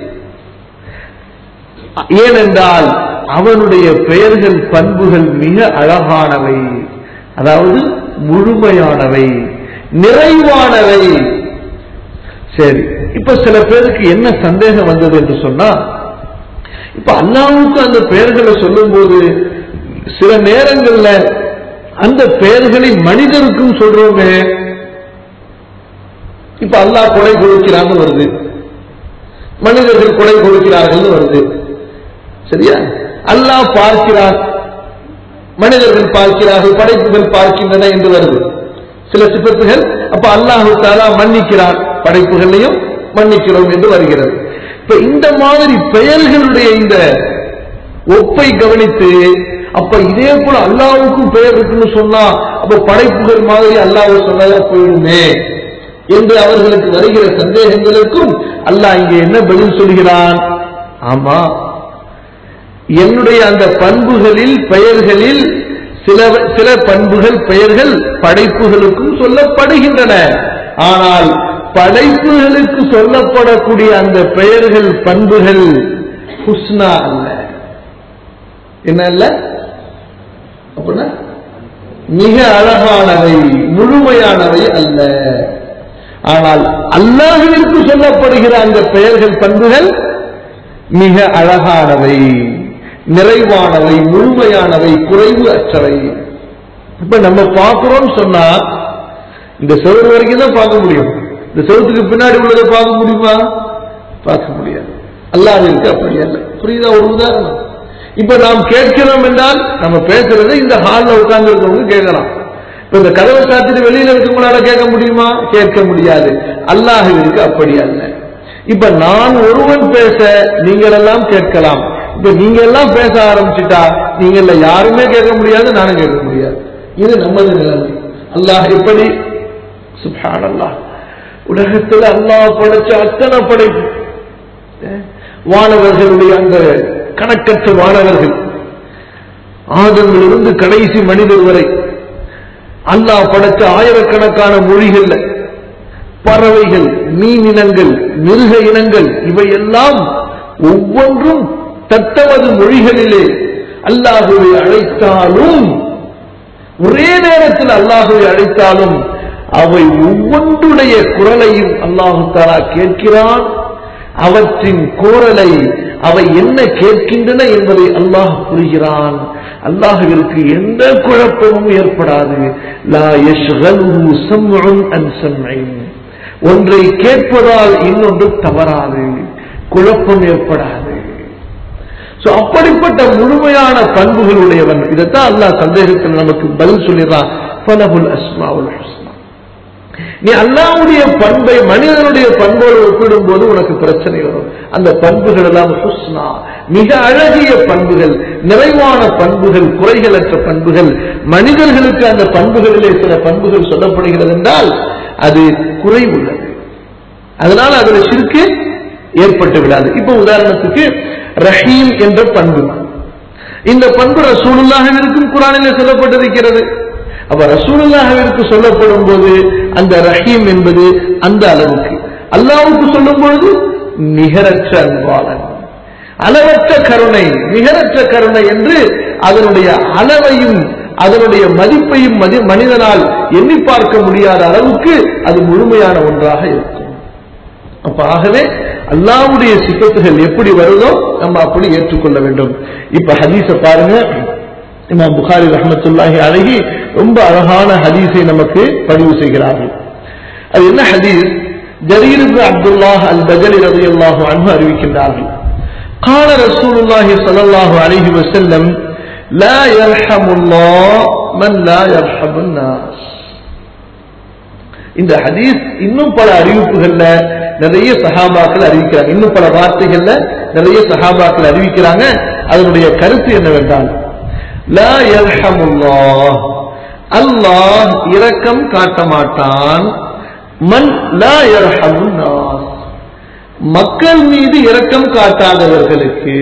ஏனென்றால் அவனுடைய பெயர்கள் பண்புகள் மிக அழகானவை அதாவது முழுமையானவை நிறைவானவை சரி இப்ப சில பேருக்கு என்ன சந்தேகம் வந்தது என்று சொன்னா இப்ப அல்லாவுக்கு அந்த பெயர்களை சொல்லும்போது சில நேரங்கள்ல அந்த பெயர்களை மனிதருக்கும் சொல்றோமே இப்ப அல்லாஹ் கொலை கொடுக்கிறான்னு வருது மனிதர்கள் கொலை கொடுக்கிறார்கள் வருது சரியா அல்லாஹ் பார்க்கிறார் மனிதர்கள் பார்க்கிறார்கள் படைப்புகள் பார்க்கின்றன என்று வருது சில சிப்பத்துகள் அப்ப அல்லாஹு தாலா மன்னிக்கிறார் படைப்புகளையும் மன்னிக்கிறோம் என்று வருகிறது இப்ப இந்த மாதிரி பெயர்களுடைய இந்த ஒப்பை கவனித்து அப்ப இதே போல அல்லாவுக்கும் பெயர் இருக்குன்னு சொன்னா அப்ப படைப்புகள் மாதிரி அல்லாஹ் சொன்னதா போயிடுமே என்று அவர்களுக்கு வருகிற சந்தேகங்களுக்கும் அல்லாஹ் இங்கே என்ன பதில் சொல்கிறான் ஆமா என்னுடைய அந்த பண்புகளில் பெயர்களில் சில சில பண்புகள் பெயர்கள் படைப்புகளுக்கும் சொல்லப்படுகின்றன ஆனால் படைப்புகளுக்கு சொல்லப்படக்கூடிய அந்த பெயர்கள் பண்புகள் ஹுஸ்னா அல்ல என்ன அல்ல அப்படின்னா மிக அழகானவை முழுமையானவை அல்ல ஆனால் அல்லாஹுவிற்கு சொல்லப்படுகிற அந்த பெயர்கள் பண்புகள் மிக அழகானவை நிறைவானவை முழுமையானவை குறைவு அற்றவை இப்ப நம்ம பார்க்கிறோம் சொன்னா இந்த செவரு வரைக்கும் தான் பார்க்க முடியும் இந்த செவத்துக்கு பின்னாடி உள்ளதை பார்க்க முடியுமா பார்க்க முடியாது அல்லாஹிற்கு அப்படி அல்ல புரியுதா ஒரு உதாரணம் இப்ப நாம் கேட்கிறோம் என்றால் நம்ம பேசுறதை இந்த ஹால்ல உட்கார்ந்து இருக்கவங்க கேட்கலாம் இப்ப இந்த கதவை சாத்திட்டு வெளியில இருக்கவங்களால கேட்க முடியுமா கேட்க முடியாது அல்லாஹுவிற்கு அப்படி அல்ல இப்ப நான் ஒருவன் பேச நீங்கள் எல்லாம் கேட்கலாம் இப்ப நீங்க எல்லாம் பேச ஆரம்பிச்சுட்டா நீங்க யாருமே கேட்க முடியாது நானும் கேட்க முடியாது இது நமது நிலைமை அல்லாஹ் எப்படி சுபான் அல்லாஹ் உலகத்தில் அல்லாஹ் படைச்ச அத்தனை படைப்பு வானவர்களுடைய அந்த கணக்கற்ற வானவர்கள் ஆதமிலிருந்து கடைசி மனிதர் வரை அல்லாஹ் படைச்ச ஆயிரக்கணக்கான மொழிகள்ல பறவைகள் மீன் இனங்கள் மிருக இனங்கள் இவையெல்லாம் ஒவ்வொன்றும் தத்தமது மொழிகளிலே அல்லாஹுவை அழைத்தாலும் ஒரே நேரத்தில் அல்லாஹுவை அழைத்தாலும் அவை ஒவ்வொன்றுடைய குரலையும் அல்லாஹு தாலா கேட்கிறான் அவற்றின் குரலை அவை என்ன கேட்கின்றன என்பதை அல்லாஹ் புரிகிறான் அல்லாஹுவிற்கு எந்த குழப்பமும் ஏற்படாது லா யஷ்கலுஹு சம்உன் அன் சம்இன் ஒன்றை கேட்பதால் இன்னொன்று தவறாது குழப்பம் ஏற்படாது சோ அப்படிப்பட்ட முழுமையான பண்புகளுடையவன் இதைத்தான் அல்லாஹ் சந்தேகத்தில் நமக்கு பதில் சொல்லிடுறான் பலகுல் அஸ்மாவுல் ஹுஸ்னா நீ அல்லாவுடைய பண்பை மனிதனுடைய பண்போடு ஒப்பிடும் போது உனக்கு பிரச்சனை வரும் அந்த பண்புகள் எல்லாம் ஹுஸ்னா மிக அழகிய பண்புகள் நிறைவான பண்புகள் குறைகளற்ற பண்புகள் மனிதர்களுக்கு அந்த பண்புகளிலே சில பண்புகள் சொல்லப்படுகிறது என்றால் அது குறைவுள்ளது அதனால அதுல சிறுக்கு ஏற்பட்டு விடாது இப்ப உதாரணத்துக்கு ரஹீம் என்ற பண்பு இந்த பண்பு ரசூலுல்லாஹிற்கும் குரானில் சொல்லப்பட்டிருக்கிறது அப்ப ரசூலுல்லாஹிற்கு சொல்லப்படும் போது அந்த ரஹீம் என்பது அந்த அளவுக்கு அல்லாவுக்கு சொல்லும் பொழுது நிகரற்ற அன்பாளன் அளவற்ற கருணை நிகரற்ற கருணை என்று அதனுடைய அளவையும் அதனுடைய மதிப்பையும் மதி- மனிதனால் எண்ணி பார்க்க முடியாத அளவுக்கு அது முழுமையான ஒன்றாக இருக்கும் அப்ப ஆகவே அல்லாவுடைய சிப்பத்துகள் எப்படி வருதோ நம்ம அப்படி ஏற்றுக்கொள்ள வேண்டும் இப்ப ஹதீஸ பாருங்க இமாம் புகாரி ரஹமத்துல்லாஹி அழகி ரொம்ப அழகான ஹதீஸை நமக்கு பதிவு செய்கிறார்கள் அது என்ன ஹதீஸ் ஜரீர் இப்னு அப்துல்லாஹ் அல் பஜலி ரலியல்லாஹு அன்ஹு அறிவிக்கின்றார்கள் قال رسول الله صلى الله عليه وسلم لا يرحم الله من لا يرحم الناس இந்த ஹதீஸ் இன்னும் பல அறிவிப்புகள்ல நிறைய சஹாபாக்கள் அறிவிக்கிறாங்க இன்னும் பல வார்த்தைகள்ல நிறைய சஹாபாக்கள் அறிவிக்கிறாங்க அதனுடைய கருத்து என்னவென்றால் லா யர்ஹமுல்லாஹ் அல்லாஹ் இரக்கம் காட்ட மாட்டான் மன் லா யர்ஹமுன் நாஸ் மக்கள் மீது இரக்கம் காட்டாதவர்களுக்கு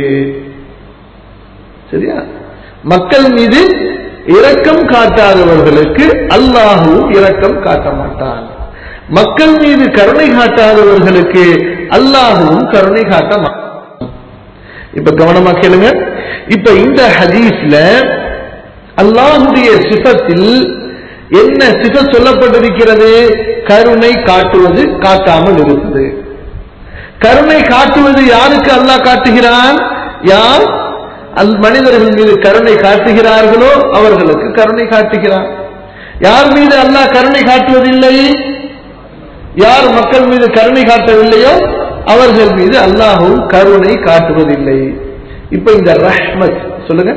சரியா மக்கள் மீது இரக்கம் காட்டாதவர்களுக்கு அல்லாஹுவும் இரக்கம் காட்ட மாட்டான் மக்கள் மீது கருணை காட்டாதவர்களுக்கு அல்லாஹுவும் கருணை காட்ட மாட்டான் இப்ப கவனமா கேளுங்க இப்ப இந்த ஹதீஸ்ல அல்லாஹுடைய சிபத்தில் என்ன சிபத் சொல்லப்பட்டிருக்கிறது கருணை காட்டுவது காட்டாமல் இருப்பது கருணை காட்டுவது யாருக்கு அல்லாஹ் காட்டுகிறான் யார் அல் மனிதர்கள் மீது கருணை காட்டுகிறார்களோ அவர்களுக்கு கருணை காட்டுகிறான் யார் மீது அல்லாஹ் கருணை காட்டுவதில்லை யார் மக்கள் மீது கருணை காட்டவில்லையோ அவர்கள் மீது அல்லாஹும் கருணை காட்டுவதில்லை இப்ப இந்த ரஹ்மத் சொல்லுங்க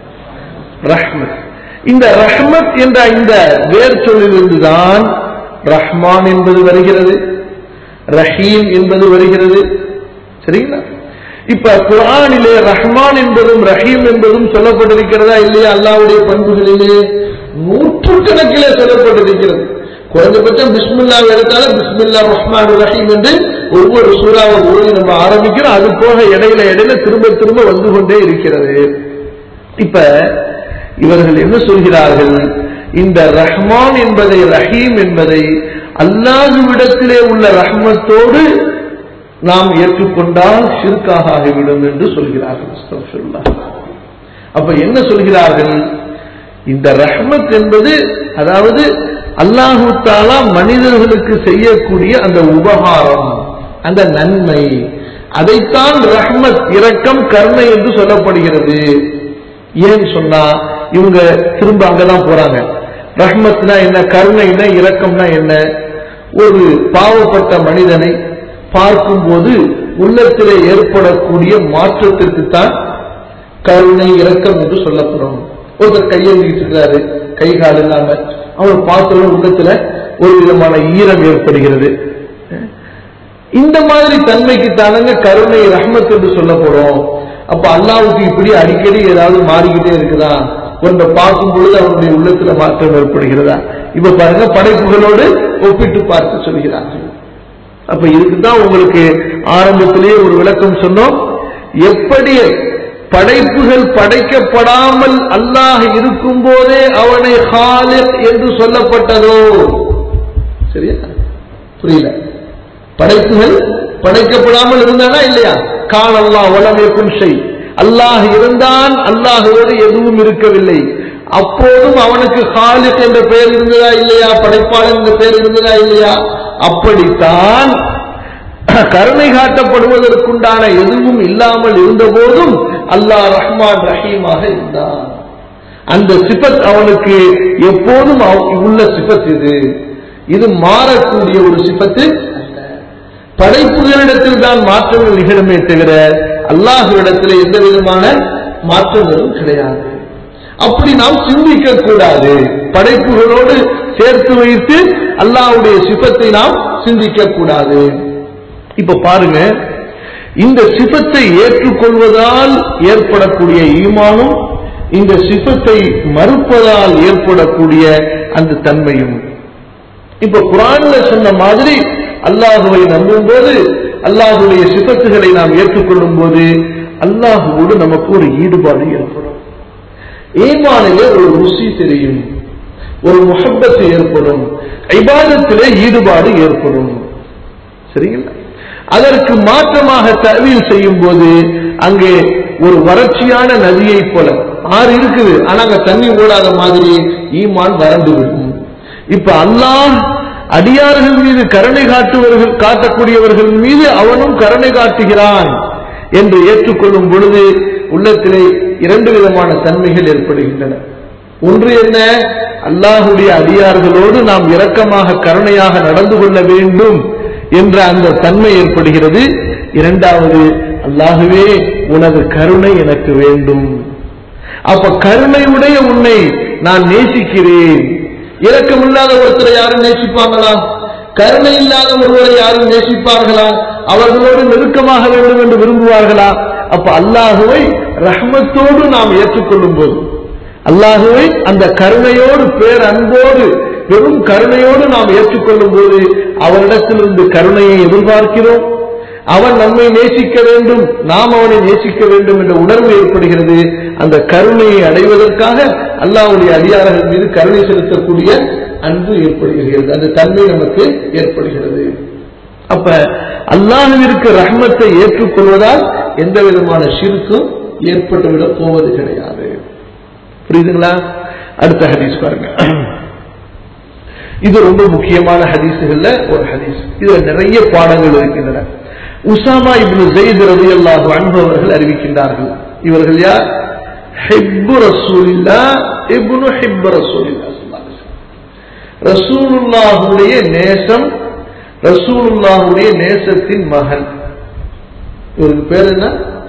ரஹ்மத் இந்த ரஹ்மத் என்ற இந்த வேர் சொல்லிலிருந்துதான் ரஹ்மான் என்பது வருகிறது ரஹீம் என்பது வருகிறது சரிங்களா இப்ப குரானிலே ரஹ்மான் என்பதும் ரஹீம் என்பதும் சொல்லப்பட்டிருக்கிறதா இல்லையா அல்லாவுடைய பண்புகளிலே நூற்றுக்கணக்கிலே சொல்லப்பட்டிருக்கிறது குறைந்தபட்சம் பிஸ்மில்லா எடுத்தாலும் பிஸ்மில்லா ரஹ்மான் ரஹீம் என்று ஒவ்வொரு சூறாவை ஓடி நம்ம ஆரம்பிக்கிறோம் அது போக இடையில இடையில திரும்ப திரும்ப வந்து கொண்டே இருக்கிறது இப்ப இவர்கள் என்ன சொல்கிறார்கள் இந்த ரஹ்மான் என்பதை ரஹீம் என்பதை அல்லாஹுவிடத்திலே உள்ள ரஹ்மத்தோடு நாம் ஏற்றுக்கொண்டால் ஷிர்காக ஆகிவிடும் என்று சொல்கிறார்கள் அஸ்தக்ஃபிருல்லாஹ். அப்ப என்ன சொல்கிறார்கள் இந்த ரஹ்மத் என்பது அதாவது அல்லாஹு தாலா மனிதர்களுக்கு செய்யக்கூடிய அந்த உபகாரம் அந்த நன்மை அதைத்தான் ரஹ்மத் இரக்கம் கருணை என்று சொல்லப்படுகிறது ஏன் சொன்னா இவங்க திரும்ப அங்கதான் போறாங்க ரஹ்மத்னா என்ன கருணைனா இரக்கம்னா என்ன ஒரு பாவப்பட்ட மனிதனை பார்க்கும்போது உள்ளத்திலே ஏற்படக்கூடிய மாற்றத்திற்கு தான் கருணை இரக்கம் என்று சொல்லப்படும் ஒருத்தர் கையை இருக்கிறாரு கை கால் இல்லாம அவர் பார்த்தோட உள்ளத்துல ஒரு விதமான ஈரம் ஏற்படுகிறது இந்த மாதிரி தன்மைக்கு தானங்க கருணை ரஹ்மத் என்று சொல்லப்படும் அப்ப அல்லாவுக்கு இப்படி அடிக்கடி ஏதாவது மாறிக்கிட்டே இருக்குதா ஒன்றை பார்க்கும் பொழுது அவனுடைய உள்ளத்துல மாற்றம் ஏற்படுகிறதா இப்ப பாருங்க படைப்புகளோடு ஒப்பிட்டு பார்த்து சொல்கிறார்கள் அப்ப இதுக்குதான் உங்களுக்கு ஆரம்பத்திலேயே ஒரு விளக்கம் சொன்னோம் எப்படி படைப்புகள் படைக்கப்படாமல் அல்லாஹ் இருக்கும் போதே அவனை ஹாலிக் என்று சொல்லப்பட்டதோ சரியா புரியல படைப்புகள் படைக்கப்படாமல் இருந்தானா இல்லையா கால் அல்லாஹ் வளமைக்கும் செய் அல்லாஹ் இருந்தான் அல்லாஹுவோடு எதுவும் இருக்கவில்லை அப்போதும் அவனுக்கு ஹாலிக் என்ற பெயர் இருந்ததா இல்லையா படைப்பாளன் என்ற பெயர் இருந்ததா இல்லையா அப்படித்தான் கருணை காட்டப்படுவதற்குண்டான எதுவும் இல்லாமல் இருந்த போதும் அல்லாஹ் ரஹ்மான் ரஹீமாக இருந்தான் அந்த சிபத் அவனுக்கு எப்போதும் அவ- உள்ள சிபத் இது இது மாறக்கூடிய ஒரு சிபத்து அல்ல படைப்புகளிடத்தில் தான் மாற்றங்கள் நிகழுமே தவிர அல்லாஹுவிடத்தில் எந்த விதமான மாற்றங்களும் கிடையாது அப்படி நாம் சிந்திக்க கூடாது படைப்புகளோடு சேர்த்து வைத்து அல்லாஹ்வுடைய சிபத்தை நாம் சிந்திக்க கூடாது இப்ப பாருங்க இந்த சிபத்தை ஏற்றுக்கொள்வதால் ஏற்படக்கூடிய ஈமானும் இந்த சிபத்தை மறுப்பதால் ஏற்படக்கூடிய அந்த தன்மையும் இப்ப குரான்ல சொன்ன மாதிரி அல்லாஹுவை நம்பும் போது அல்லாஹுடைய சிபத்துகளை நாம் ஏற்றுக்கொள்ளும் போது அல்லாஹுவோடு நமக்கு ஒரு ஈடுபாடு ஏற்படும் ஈமானிலே ஒரு ருசி தெரியும் ஒரு முஹப்பத்து ஏற்படும் இபாதத்திலே ஈடுபாடு ஏற்படும் சரிங்களா அதற்கு மாற்றமாக தவியல் செய்யும் போது அங்கே ஒரு வறட்சியான நதியை போல ஆறு இருக்குது ஆனா அங்க தண்ணி ஓடாத மாதிரி ஈமான் வறண்டு விடும் இப்ப அல்லாஹ் அடியார்கள் மீது கருணை காட்டுவர்கள் காட்டக்கூடியவர்கள் மீது அவனும் கருணை காட்டுகிறான் என்று ஏற்றுக்கொள்ளும் பொழுது உள்ளத்திலே இரண்டு விதமான தன்மைகள் ஏற்படுகின்றன ஒன்று என்ன அல்லாஹுடைய அடியார்களோடு நாம் இரக்கமாக கருணையாக நடந்து கொள்ள வேண்டும் என்ற அந்த தன்மை ஏற்படுகிறது இரண்டாவது அல்லாஹுவே உனது கருணை எனக்கு வேண்டும் அப்ப கருணையுடைய உன்னை நான் நேசிக்கிறேன் இரக்கமில்லாத ஒருத்தரை யாரும் நேசிப்பாங்களா கருணை இல்லாத ஒருவரை யாரும் நேசிப்பார்களா அவர்களோடு நெருக்கமாக வேண்டும் என்று விரும்புவார்களா அப்ப அல்லாஹுவை ரஹ்மத்தோடு நாம் ஏற்றுக்கொள்ளும் போது அல்லாஹுவை அந்த கருணையோடு பேரன்போடு பெரும் கருணையோடு நாம் ஏற்றுக்கொள்ளும் போது அவரிடத்திலிருந்து கருணையை எதிர்பார்க்கிறோம் அவன் நம்மை நேசிக்க வேண்டும் நாம் அவனை நேசிக்க வேண்டும் என்ற உணர்வு ஏற்படுகிறது அந்த கருணையை அடைவதற்காக அல்லாஹ்வுடைய அடியார்கள் மீது கருணை செலுத்தக்கூடிய அன்பு ஏற்படுகிறது அந்த தன்மை நமக்கு ஏற்படுகிறது அப்ப அல்லாஹுவிற்கு ரஹ்மத்தை ஏற்றுக்கொள்வதால் எந்த விதமான ஷிர்க்கும் ஏற்பட்டுவிடப் போவது கிடையாது புரியுதுங்களா அடுத்த ஹதீஸ் பாருங்க இது ரொம்ப முக்கியமான ஹதீஸுகள்ல ஒரு ஹதீஸ் இதுல நிறைய பாடங்கள் இருக்கின்றன உசாமா இப்னு ஜெயித் ரலியல்லாஹு அன்ஹு அவர்கள் அறிவிக்கின்றார்கள் இவர்கள் யார் ஹிப்பு ரசூலில்லா இப்னு ஹிப்பு ரசூலில்லா ரசூலுல்லாஹுடைய நேசம் ரசூலுல்லாஹுடைய நேசத்தின் மகன் இவருக்கு பேர் என்ன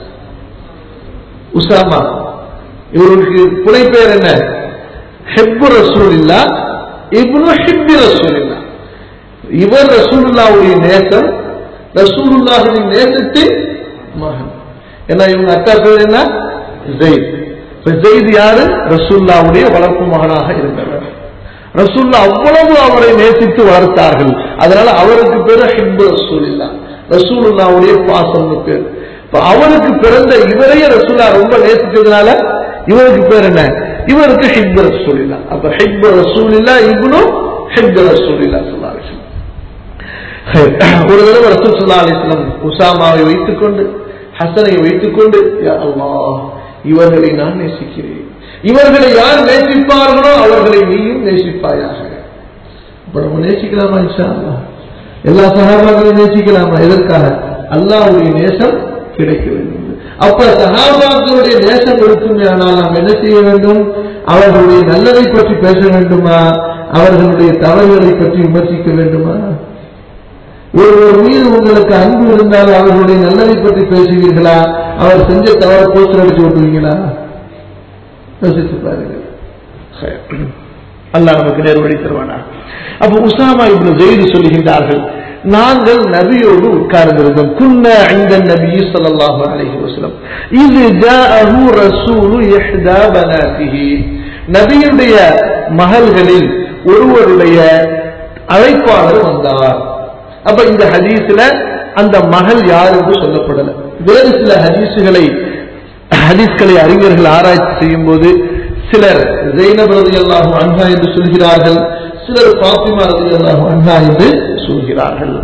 உசாமா இவருக்கு புனை பேர் என்ன ஹெப்பு ரசூலில்லா இப்னு ஹிப்பி ரசூலில்லா இவர் ரசூலுல்லாவுடைய நேசம் ரசூலுல்லாஹுவின் நேசத்தின் மகன் ஏன்னா இவங்க அக்கா பேர் என்ன ஜெயித் இப்ப ஜெயித் யாரு ரசூல்லாவுடைய வளர்ப்பு மகனாக இருந்தவர் ரசூல்லா அவ்வளவு அவரை நேசித்து வளர்த்தார்கள் அதனால அவருக்கு பேரு ஹிப்பு ரசூலில்லா ரசூலுல்லாவுடைய பாசம்னு பேர் இப்ப அவருக்கு பிறந்த இவரையே ரசூல்லா ரொம்ப நேசித்ததுனால இவருக்கு பேர் என்ன இவருக்கு ஹிப்பு ரசூலில்லா அப்ப ஹிப்பு ரசூலில்லா இப்னு ஹிப்பு ரசூலில்லா ஸல்லல்லாஹு அலைஹி வஸல்லம் ஒரு தடவை ரசூல் ஸல்லல்லாஹு அலைஹி வஸல்லம் உசாமாவை வைத்துக்கொண்டு ஹசனை வைத்துக்கொண்டு யா அல்லாஹ் இவர்களை நான் நேசிக்கிறேன் இவர்களை யார் நேசிப்பார்களோ அவர்களை நீயும் நேசிப்பாயாக அப்ப நம்ம நேசிக்கலாமா இன்ஷா அல்லாஹ் எல்லா சகாபாக்களையும் நேசிக்கலாமா எதற்காக அல்லாஹ்வுடைய நேசம் கிடைக்க வேண்டும் அப்ப சகாபாக்களுடைய நேசம் இருக்குமே ஆனால் நாம் என்ன செய்ய வேண்டும் அவர்களுடைய நல்லதை பற்றி பேச வேண்டுமா அவர்களுடைய தவறுகளை பற்றி விமர்சிக்க வேண்டுமா ஒருவர் மீது உங்களுக்கு அன்பு இருந்தால் அவர்களுடைய நல்லதை பற்றி பேசுவீர்களா அவர் செஞ்ச தவறு போஸ்டர் அடிச்சு விட்டுவீங்களா யோசித்து பாருங்கள் அல்லாஹ் நமக்கு நேர்வழி தருவானா அப்ப உசாமா இப்னு ஜெயிது சொல்லுகின்றார்கள் நாங்கள் நபியோடு உட்கார்ந்திருந்தோம் குன்ன இந்த நபி ஸல்லல்லாஹு அலைஹி வஸல்லம் இது ஜாஅஹு ரசூலு இஹ்தா பனாதிஹி நபியுடைய மகள்களில் ஒருவருடைய அழைப்பாளர் வந்தார் அப்ப இந்த ஹதீஸ்ல அந்த மகள் யார் என்று சொல்லப்படல வேறு சில ஹதீசுகளை ஹதீஸ்களை அறிஞர்கள் ஆராய்ச்சி செய்யும் போது சிலர் ஜெயினப் ரலியல்லாஹு அன்ஹா என்று சொல்கிறார்கள் சிலர் பாத்திமா ரலியல்லாஹு அன்ஹா என்று சொல்கிறார்கள்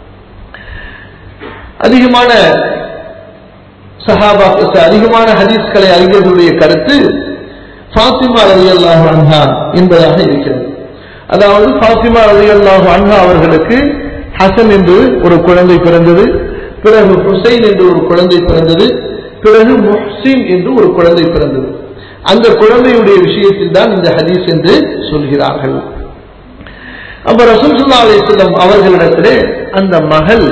அதிகமான சஹாபா அதிகமான ஹதீஸ்களை அறிஞர்களுடைய கருத்து ஃபாத்திமா ரலியல்லாஹு அன்ஹா என்பதாக இருக்கிறது அதாவது ஃபாத்திமா ரலியல்லாஹு அன்ஹா அவர்களுக்கு ஹசன் என்று ஒரு குழந்தை பிறந்தது பிறகு ஹுசைன் என்று ஒரு குழந்தை பிறந்தது பிறகு முஹ்சின் என்று ஒரு குழந்தை பிறந்தது அந்த குழந்தையுடைய விஷயத்தில் தான் இந்த ஹதீஸ் என்று சொல்கிறார்கள் அப்ப ரசூல் சுல்லா அலிஸ்லம் அவர்களிடத்திலே அந்த மகள்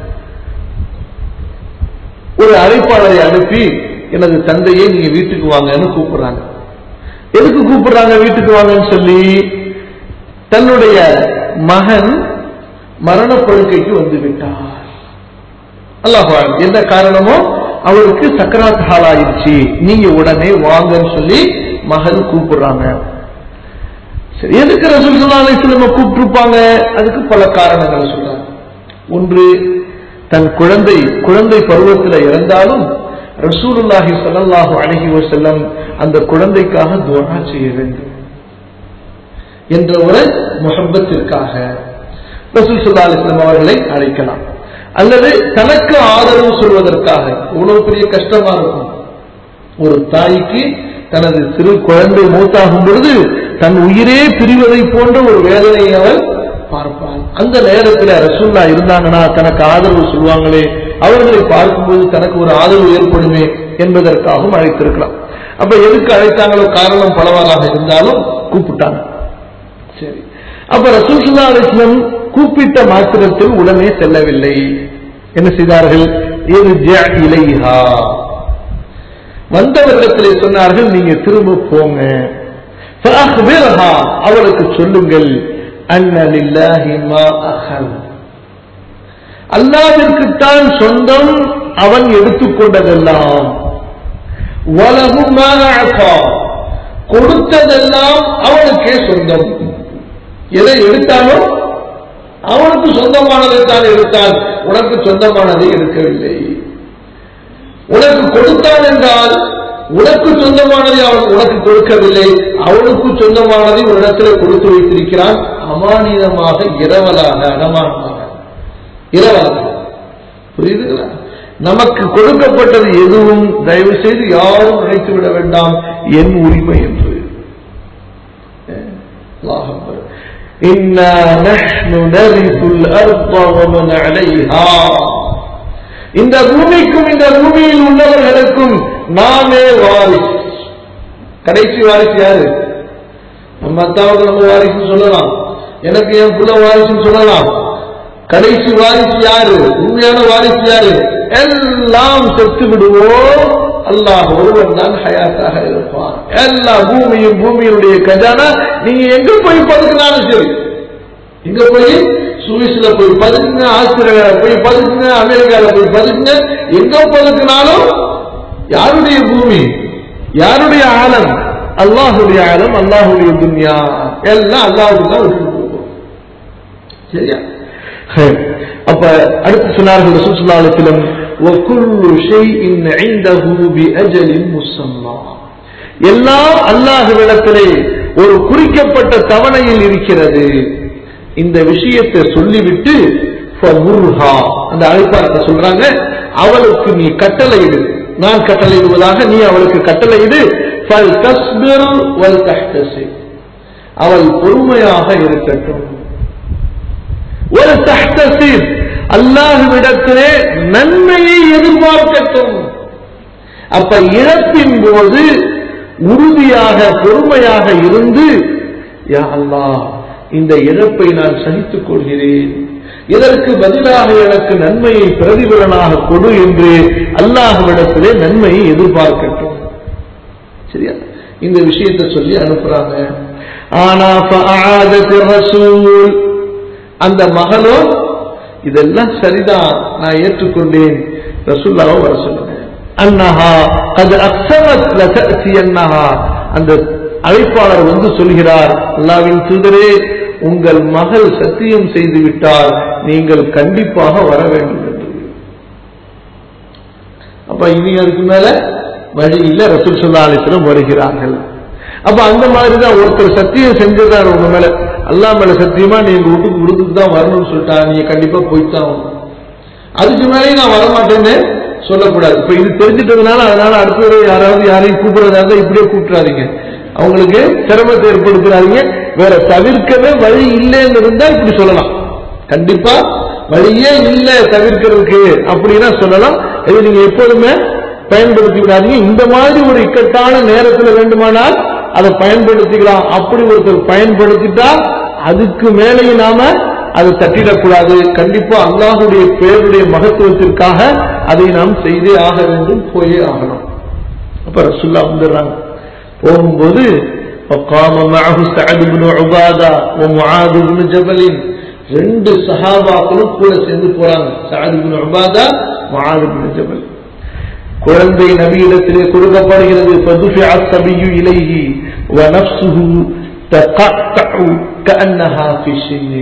ஒரு அழைப்பாளரை அனுப்பி எனது தந்தையை நீங்க வீட்டுக்கு வாங்கன்னு கூப்பிடுறாங்க எதுக்கு கூப்பிடுறாங்க வீட்டுக்கு வாங்கன்னு சொல்லி தன்னுடைய மகன் மரணப்படுக்கைக்கு வந்து விட்டார் அல்லாஹ் என்ன காரணமோ அவருக்கு சக்கராத் ஹால் ஆயிடுச்சு நீங்க உடனே வாங்கன்னு சொல்லி மகள் கூப்பிடுறாங்க சரி எதுக்கு ரசூல் சுல்லா அலிஸ்லம கூப்பிட்டுருப்பாங்க அதுக்கு பல காரணங்கள் சொல்றாங்க ஒன்று தன் குழந்தை குழந்தை பருவத்தில் இறந்தாலும் ரசூலுல்லாஹி ஸல்லல்லாஹு அலைஹி வஸல்லம் அந்த குழந்தைக்காக துஆ செய்ய வேண்டும் என்ற ஒரு முகப்பத்திற்காக ரசூல் சுல்லா அலிஸ்லாம் அவர்களை அழைக்கலாம் அல்லது தனக்கு ஆதரவு சொல்வதற்காக இவ்வளவு பெரிய கஷ்டமா இருக்கும் ஒரு தாய்க்கு தனது சிறு குழந்தை மூத்தாகும் பொழுது தன் உயிரே பிரிவதை போன்ற ஒரு வேதனையை அவள் பார்ப்பாள் அந்த நேரத்தில் ரசூல்லா இருந்தாங்கன்னா தனக்கு ஆதரவு சொல்லுவாங்களே அவர்களை பார்க்கும்போது தனக்கு ஒரு ஆதரவு ஏற்படுமே என்பதற்காகவும் அழைத்திருக்கலாம் அப்ப எதுக்கு அழைத்தாங்களோ காரணம் பலவாறாக இருந்தாலும் கூப்பிட்டாங்க சரி அப்ப ரசூல் சுல்லா அலிஸ்லம் கூப்பிட்ட மாத்திரத்தில் உடனே செல்லவில்லை என்ன செய்தார்கள் இலைஹா வந்தவரிடத்திலே சொன்னார்கள் நீங்க திரும்ப போங்க فأخبرها அவளுக்கு சொல்லுங்கள் أن لله ما أخذ அல்லாவிற்குத்தான் சொந்தம் அவன் எடுத்துக்கொண்டதெல்லாம் வலகும் மா அஅதா. கொடுத்ததெல்லாம் அவனுக்கே சொந்தம் எதை எடுத்தானோ அவனுக்கு சொந்தமானதை தான் எடுத்தான் உனக்கு சொந்தமானதை எடுக்கவில்லை உனக்கு கொடுத்தான் என்றால் உனக்கு சொந்தமானதை அவன் உனக்கு கொடுக்கவில்லை அவனுக்கு சொந்தமானதை ஒரு இடத்துல கொடுத்து வைத்திருக்கிறான் அமானிதமாக இரவலாக அடமானமாக இரவலாக புரியுதுங்களா நமக்கு கொடுக்கப்பட்டது எதுவும் தயவு செய்து யாரும் நினைத்து விட வேண்டாம் என் உரிமை என்று அல்லாஹ் அக்பர். إنا نحن نرث الأرض ومن عليها இந்த பூமிக்கும் இந்த பூமியில் உள்ளவர்களுக்கும் நாமே வாரிசு கடைசி வாரிசு யாரு நம்ம அத்தாவுக்கு நம்ம வாரிசு சொல்லலாம் எனக்கு என் புள்ள வாரிசுன்னு சொல்லலாம் கடைசி வாரிசு யாரு உண்மையான வாரிசு யாரு எல்லாம் செத்து விடுவோம் அல்லாஹ் ஒருவன் தான் ஹயாத்தாக இருப்பான் எல்லா பூமியும் பூமியினுடைய கஜானா நீங்க எங்க போய் பதுக்கினாலும் சரி எங்க போய் சுவிஸ்ல போய் பதுக்குங்க ஆஸ்திரேலியால போய் பதுக்குங்க அமெரிக்கால போய் பதுக்குங்க எங்க பதுக்கினாலும் யாருடைய பூமி யாருடைய ஆலம் அல்லாஹுடைய ஆலம் அல்லாஹுடைய துன்யா எல்லாம் அல்லாஹுக்கு தான் விட்டு போகும் சரியா ஹம். அப்ப அடுத்து சொன்னார்கள் ரசூலுல்லாஹிலும் وَكُلُّ شَيْءٍ عِندَهُ بِأَجَلٍ مُسَمًّى எல்லாம் அல்லாஹ்விடத்திலே ஒரு குறிக்கப்பட்ட தவணையில் இருக்கிறது இந்த விஷயத்தை சொல்லிவிட்டு فَمُرْهَا அந்த அழைப்பாளத்தை சொல்றாங்க அவளுக்கு நீ கட்டளையிடு நான் கட்டளையிடுவதாக நீ அவளுக்கு கட்டளையிடு فَلْتَصْبِرْ وَلْتَحْتَسِبْ அவள் பொறுமையாக இருக்கட்டும் ஒரு தஹ்தசிப் அல்லாஹுவிடத்திலே நன்மையை எதிர்பார்க்கட்டும் அப்ப இழப்பின் போது உறுதியாக பொறுமையாக இருந்து யா அல்லாஹ் இந்த இழப்பை நான் சகித்துக் கொள்கிறேன் இதற்கு பதிலாக எனக்கு நன்மையை பிரதிபலனாக கொடு என்று அல்லாஹுவிடத்திலே நன்மையை எதிர்பார்க்கட்டும் சரியா இந்த விஷயத்தை சொல்லி அனுப்புறாங்க ஆனா فأعادت الرسول அந்த மகளோ இதெல்லாம் சரிதான் நான் ஏற்றுக்கொண்டேன் ரசூல்லாவை வர சொல்லுங்க அன்னஹா அது அக்ஸமத் லதஅதி அன்னஹா அந்த அழைப்பாளர் வந்து சொல்கிறார் அல்லாவின் தூதரே உங்கள் மகள் சத்தியம் செய்து விட்டார் நீங்கள் கண்டிப்பாக வர வேண்டும் என்று அப்ப இனி அதுக்கு மேல வழியில ரசூல் சொல்லா அலிஸ்லம் வருகிறார்கள் அப்ப அந்த மாதிரி தான் ஒருத்தர் சத்தியம் செஞ்சிருந்தார் உங்க மேல அல்லா மேல சத்தியமா நீ எங்க வீட்டுக்கு விருதுக்கு தான் வரணும்னு சொல்லிட்டா நீங்க கண்டிப்பா போய்த்தான் ஆகணும். அதுக்கு மேலேயும் நான் வரமாட்டேன்னு சொல்லக்கூடாது இப்ப இது தெரிஞ்சிட்டதுனால அதனால அடுத்த தடவை யாராவது யாரையும் கூப்பிடுறதா இருந்தா இப்படியே கூப்பிட்டுறாதீங்க அவங்களுக்கு சிரமத்தை ஏற்படுத்துறாதீங்க வேற தவிர்க்கவே வழி இல்லைன்னு இருந்தா இப்படி சொல்லலாம் கண்டிப்பா வழியே இல்லை தவிர்க்கிறதுக்கு அப்படின்னா சொல்லலாம் இது நீங்க எப்போதுமே பயன்படுத்தி விடாதீங்க இந்த மாதிரி ஒரு இக்கட்டான நேரத்தில் வேண்டுமானால் அதை பயன்படுத்திக்கலாம் அப்படி ஒருத்தர் பயன்படுத்திட்டா அதுக்கு மேலேயும் நாம அதை தட்டிடக்கூடாது கண்டிப்பா அல்லாஹுடைய பேருடைய மகத்துவத்திற்காக அதை நாம் செய்தே ஆக வேண்டும் போயே ஆகணும் அப்ப ரசுல்லா வந்துடுறாங்க போகும்போது فقام معه سعد بن عبادة ومعاذ بن جبل ரெண்டு சஹாபாக்களும் கூட சேர்ந்து போறாங்க சஅத் பின் உபாதா முஆத் பின் ஜபல் குழந்தை நபியிடத்திலே கொடுக்கப்படுகிறது فدفع الصبي إليه ونفسه تقطع كأنها في سن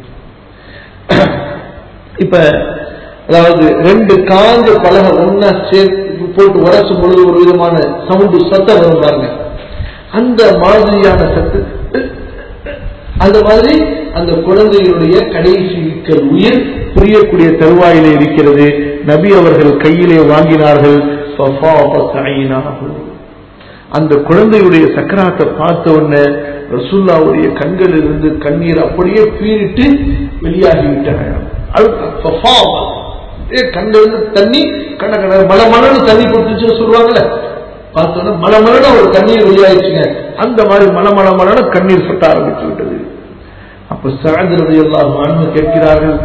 இப்ப அதாவது ரெண்டு காஞ்ச பலகை ஒன்னா சேர்த்து போட்டு உரசும் பொழுது ஒரு விதமான சவுண்டு சத்தம் வரும் பாருங்க அந்த மாதிரியான சத்து அந்த மாதிரி அந்த குழந்தைகளுடைய கடைசி விக்கல் உயிர் புரியக்கூடிய தருவாயிலே இருக்கிறது நபி அவர்கள் கையிலே வாங்கினார்கள் فَفَاضَتْ عَيْنَاهُ. அந்த குழந்தையுடைய சக்கராத்தை பார்த்த உடனே ரசூல்லாவுடைய கண்களிலிருந்து கண்ணீர் அப்படியே பீரிட்டு வெளியாகிவிட்டன அது فَفَاضَ. அப்படியே கண்ணிலிருந்து தண்ணி கண்ண கண்ண மல மலன்னு தண்ணி கொடுத்துச்சுன்னு சொல்லுவாங்கல்ல பார்த்தோன்னா மல மலன ஒரு கண்ணீர் வெளியாயிடுச்சுங்க அந்த மாதிரி மல மல மலன கண்ணீர் சொட்ட ஆரம்பித்து விட்டது அப்ப சாயந்தரம் எல்லாம் அன்பு கேட்கிறார்கள்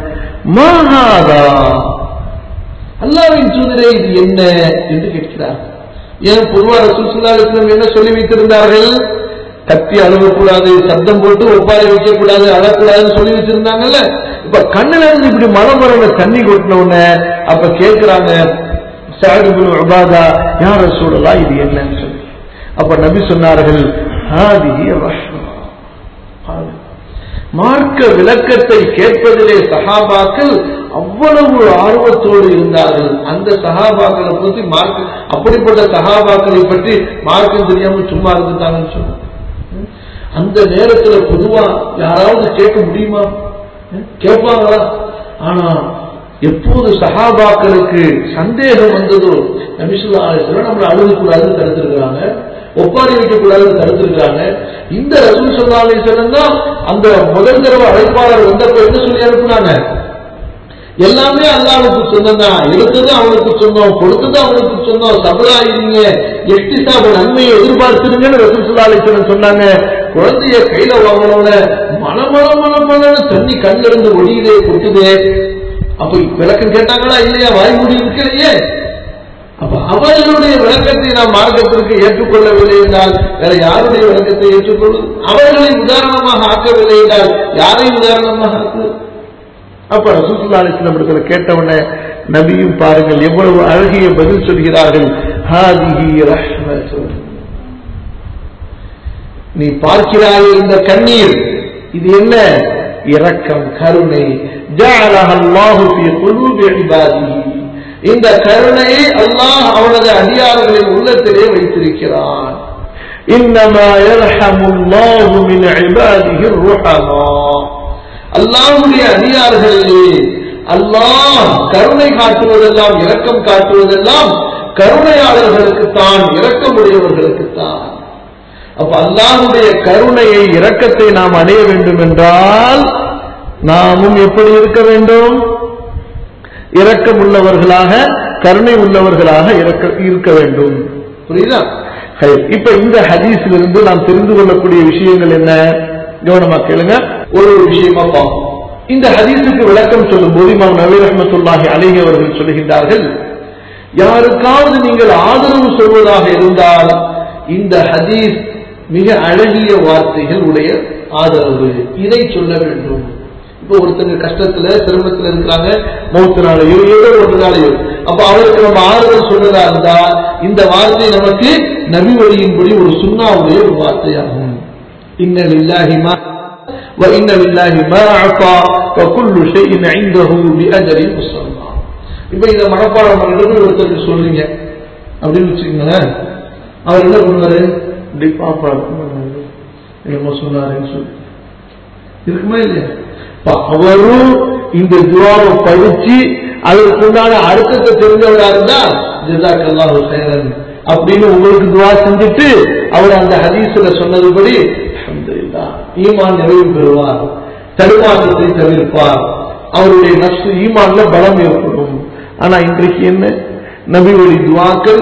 மாகாதா அல்லாவின் தூதரே இது என்ன என்று கேட்கிறார் ஏன் பொதுவா ரசூசுல்லாஸ்லம் என்ன சொல்லி வைத்திருந்தார்கள் கத்தி அழுகக்கூடாது சத்தம் போட்டு ஒப்பாரி வைக்கக்கூடாது அழக்கூடாதுன்னு சொல்லி வச்சிருந்தாங்கல்ல இப்ப கண்ணுல இருந்து இப்படி மழை மரங்க தண்ணி கொட்டின உடனே அப்ப கேட்கிறாங்க சாதுபுல் உபாதா யார சூழலா இது என்னன்னு சொல்லி அப்ப நபி சொன்னார்கள் "ஹாதிஹி ரஹ்மா." மார்க்க விளக்கத்தை கேட்பதிலே சஹாபாக்கள் அவ்வளவு ஆர்வத்தோடு இருந்தார்கள் அந்த சஹாபாக்களை பற்றி மார்க்க அப்படிப்பட்ட சஹாபாக்களை பற்றி மார்க்கம் தெரியாம சும்மா இருந்துட்டாங்கன்னு சொன்னோம் அந்த நேரத்துல பொதுவா யாராவது கேட்க முடியுமா கேட்பாங்களா ஆனா எப்போது சஹாபாக்களுக்கு சந்தேகம் வந்ததோ நபிசுல்லா அலிஸ்லாம் நம்மளை அழுகக்கூடாதுன்னு தடுத்திருக்கிறாங்க ஒப்பாரி வைக்கக்கூடாதுன்னு தடுத்திருக்கிறாங்க இந்த ரசூல் சல்லா அலிஸ்லாம் தான் அந்த முதல் தடவை அழைப்பாளர் வந்தப்ப என்ன சொல்லி அனுப்புனாங்க எல்லாமே அல்லாவுக்கு சொந்தம் தான் எடுத்தது அவனுக்கு சொந்தம் கொடுத்தது அவனுக்கு சொந்தம் சபலாயிருங்க எட்டி சாப நன்மையை எதிர்பார்த்துருங்கன்னு ரசூல் சல்லா அலிஸ்லாம் சொன்னாங்க குழந்தைய கையில வாங்கினோட மன மன மன மனன்னு தண்ணி கண்ணிலிருந்து ஒடியுதே கொட்டுதே அப்ப விளக்கம் கேட்டாங்களா இல்லையா வாய்மொழி இருக்கலையே அப்ப அவர்களுடைய விளக்கத்தை நாம் மார்க்கத்திற்கு ஏற்றுக்கொள்ளவில்லை என்றால் வேற யாருடைய விளக்கத்தை ஏற்றுக்கொள்ளும் அவர்களை உதாரணமாக ஆக்கவில்லை என்றால் யாரை உதாரணமாக ஆக்குவது அப்ப ரசூசுல்லா அலிஸ்லாம் இடத்துல கேட்டவுடனே நபியும் பாருங்கள் எவ்வளவு அழகிய பதில் சொல்கிறார்கள் ஹாதிஹி ரஹ்மத்துன் நீ பார்க்கிறாய் இந்த கண்ணீர் இது என்ன இரக்கம் கருணை ஜஅலஹ அல்லாஹு ஃபீ குலூபி இபாதிஹி இந்த கருணையை அல்லாஹ் அவனது அடியார்களின் உள்ளத்திலே வைத்திருக்கிறான் இன்னமா யர்ஹமு அல்லாஹு மின் இபாதிஹி ருஹமா அல்லாஹ்வுடைய அடியார்களிலே அல்லாஹ் கருணை காட்டுவதெல்லாம் இரக்கம் காட்டுவதெல்லாம் கருணையாளர்களுக்கு தான் இரக்கமுடையவர்களுக்கு தான் அப்ப அல்லாஹுடைய கருணையை இரக்கத்தை நாம் அடைய வேண்டும் என்றால் நாமும் எப்படி இருக்க வேண்டும் இரக்கம் உள்ளவர்களாக கருணை உள்ளவர்களாக இருக்க- இருக்க வேண்டும் புரியுதா சரி, இப்ப இந்த ஹதீஸிலிருந்து நாம் தெரிந்து கொள்ளக்கூடிய விஷயங்கள் என்ன கவனமா கேளுங்க ஒரு ஒரு விஷயமா பார்ப்போம் இந்த ஹதீஸுக்கு விளக்கம் சொல்லும் போது இமாம் நபீர் ரஹ்மத்துல்லாஹி அலைஹி அவர்கள் சொல்லுகின்றார்கள் யாருக்காவது நீங்கள் ஆதரவு சொல்வதாக இருந்தால் இந்த ஹதீஸ் மிக அழகிய வார்த்தைகள் உடைய ஆதரவு இதை சொல்ல வேண்டும் இப்போ ஒருத்தங்க கஷ்டத்துல சிரமத்துல இருக்கிறாங்க மௌத்தினாலேயோ ஏதோ ஒன்றுனாலேயோ அப்ப அவருக்கு நம்ம ஆறுதல் சொல்றதா இருந்தா இந்த வார்த்தை நமக்கு நபி வழியின்படி ஒரு சுண்ணாவுடைய ஒரு வார்த்தையாகும் இன்ன லில்லாஹி மா وإن لله ما أعطى وكل شيء عنده بأجل مسمى இப்ப இத மனப்பாடம் பண்ணிட்டு ஒருத்தருக்கு சொல்றீங்க அப்படின்னு வச்சுக்கோங்களேன் அவர் என்ன பண்ணுவாரு இப்படி பாப்பாரு என்னமோ சொன்னாருன்னு சொல்லி இருக்குமா இல்லையா இப்ப அவரும் இந்த துவாவை படிச்சு அதற்குண்டான அர்த்தத்தை தெரிஞ்சவரா இருந்தா ஜிசாக்கல்லாஹு ஹைரன் அப்படின்னு உங்களுக்கு துவா செஞ்சுட்டு அவர் அந்த ஹதீஸ்ல சொன்னதுபடி அல்ஹம்துலில்லாஹ் ஈமான் நிறைவு பெறுவார் தடுமாற்றத்தை தவிர்ப்பார் அவருடைய நஷ்ட ஈமான்ல பலம் ஏற்படும் ஆனா இன்றைக்கு என்ன நபி வழி துவாக்கள்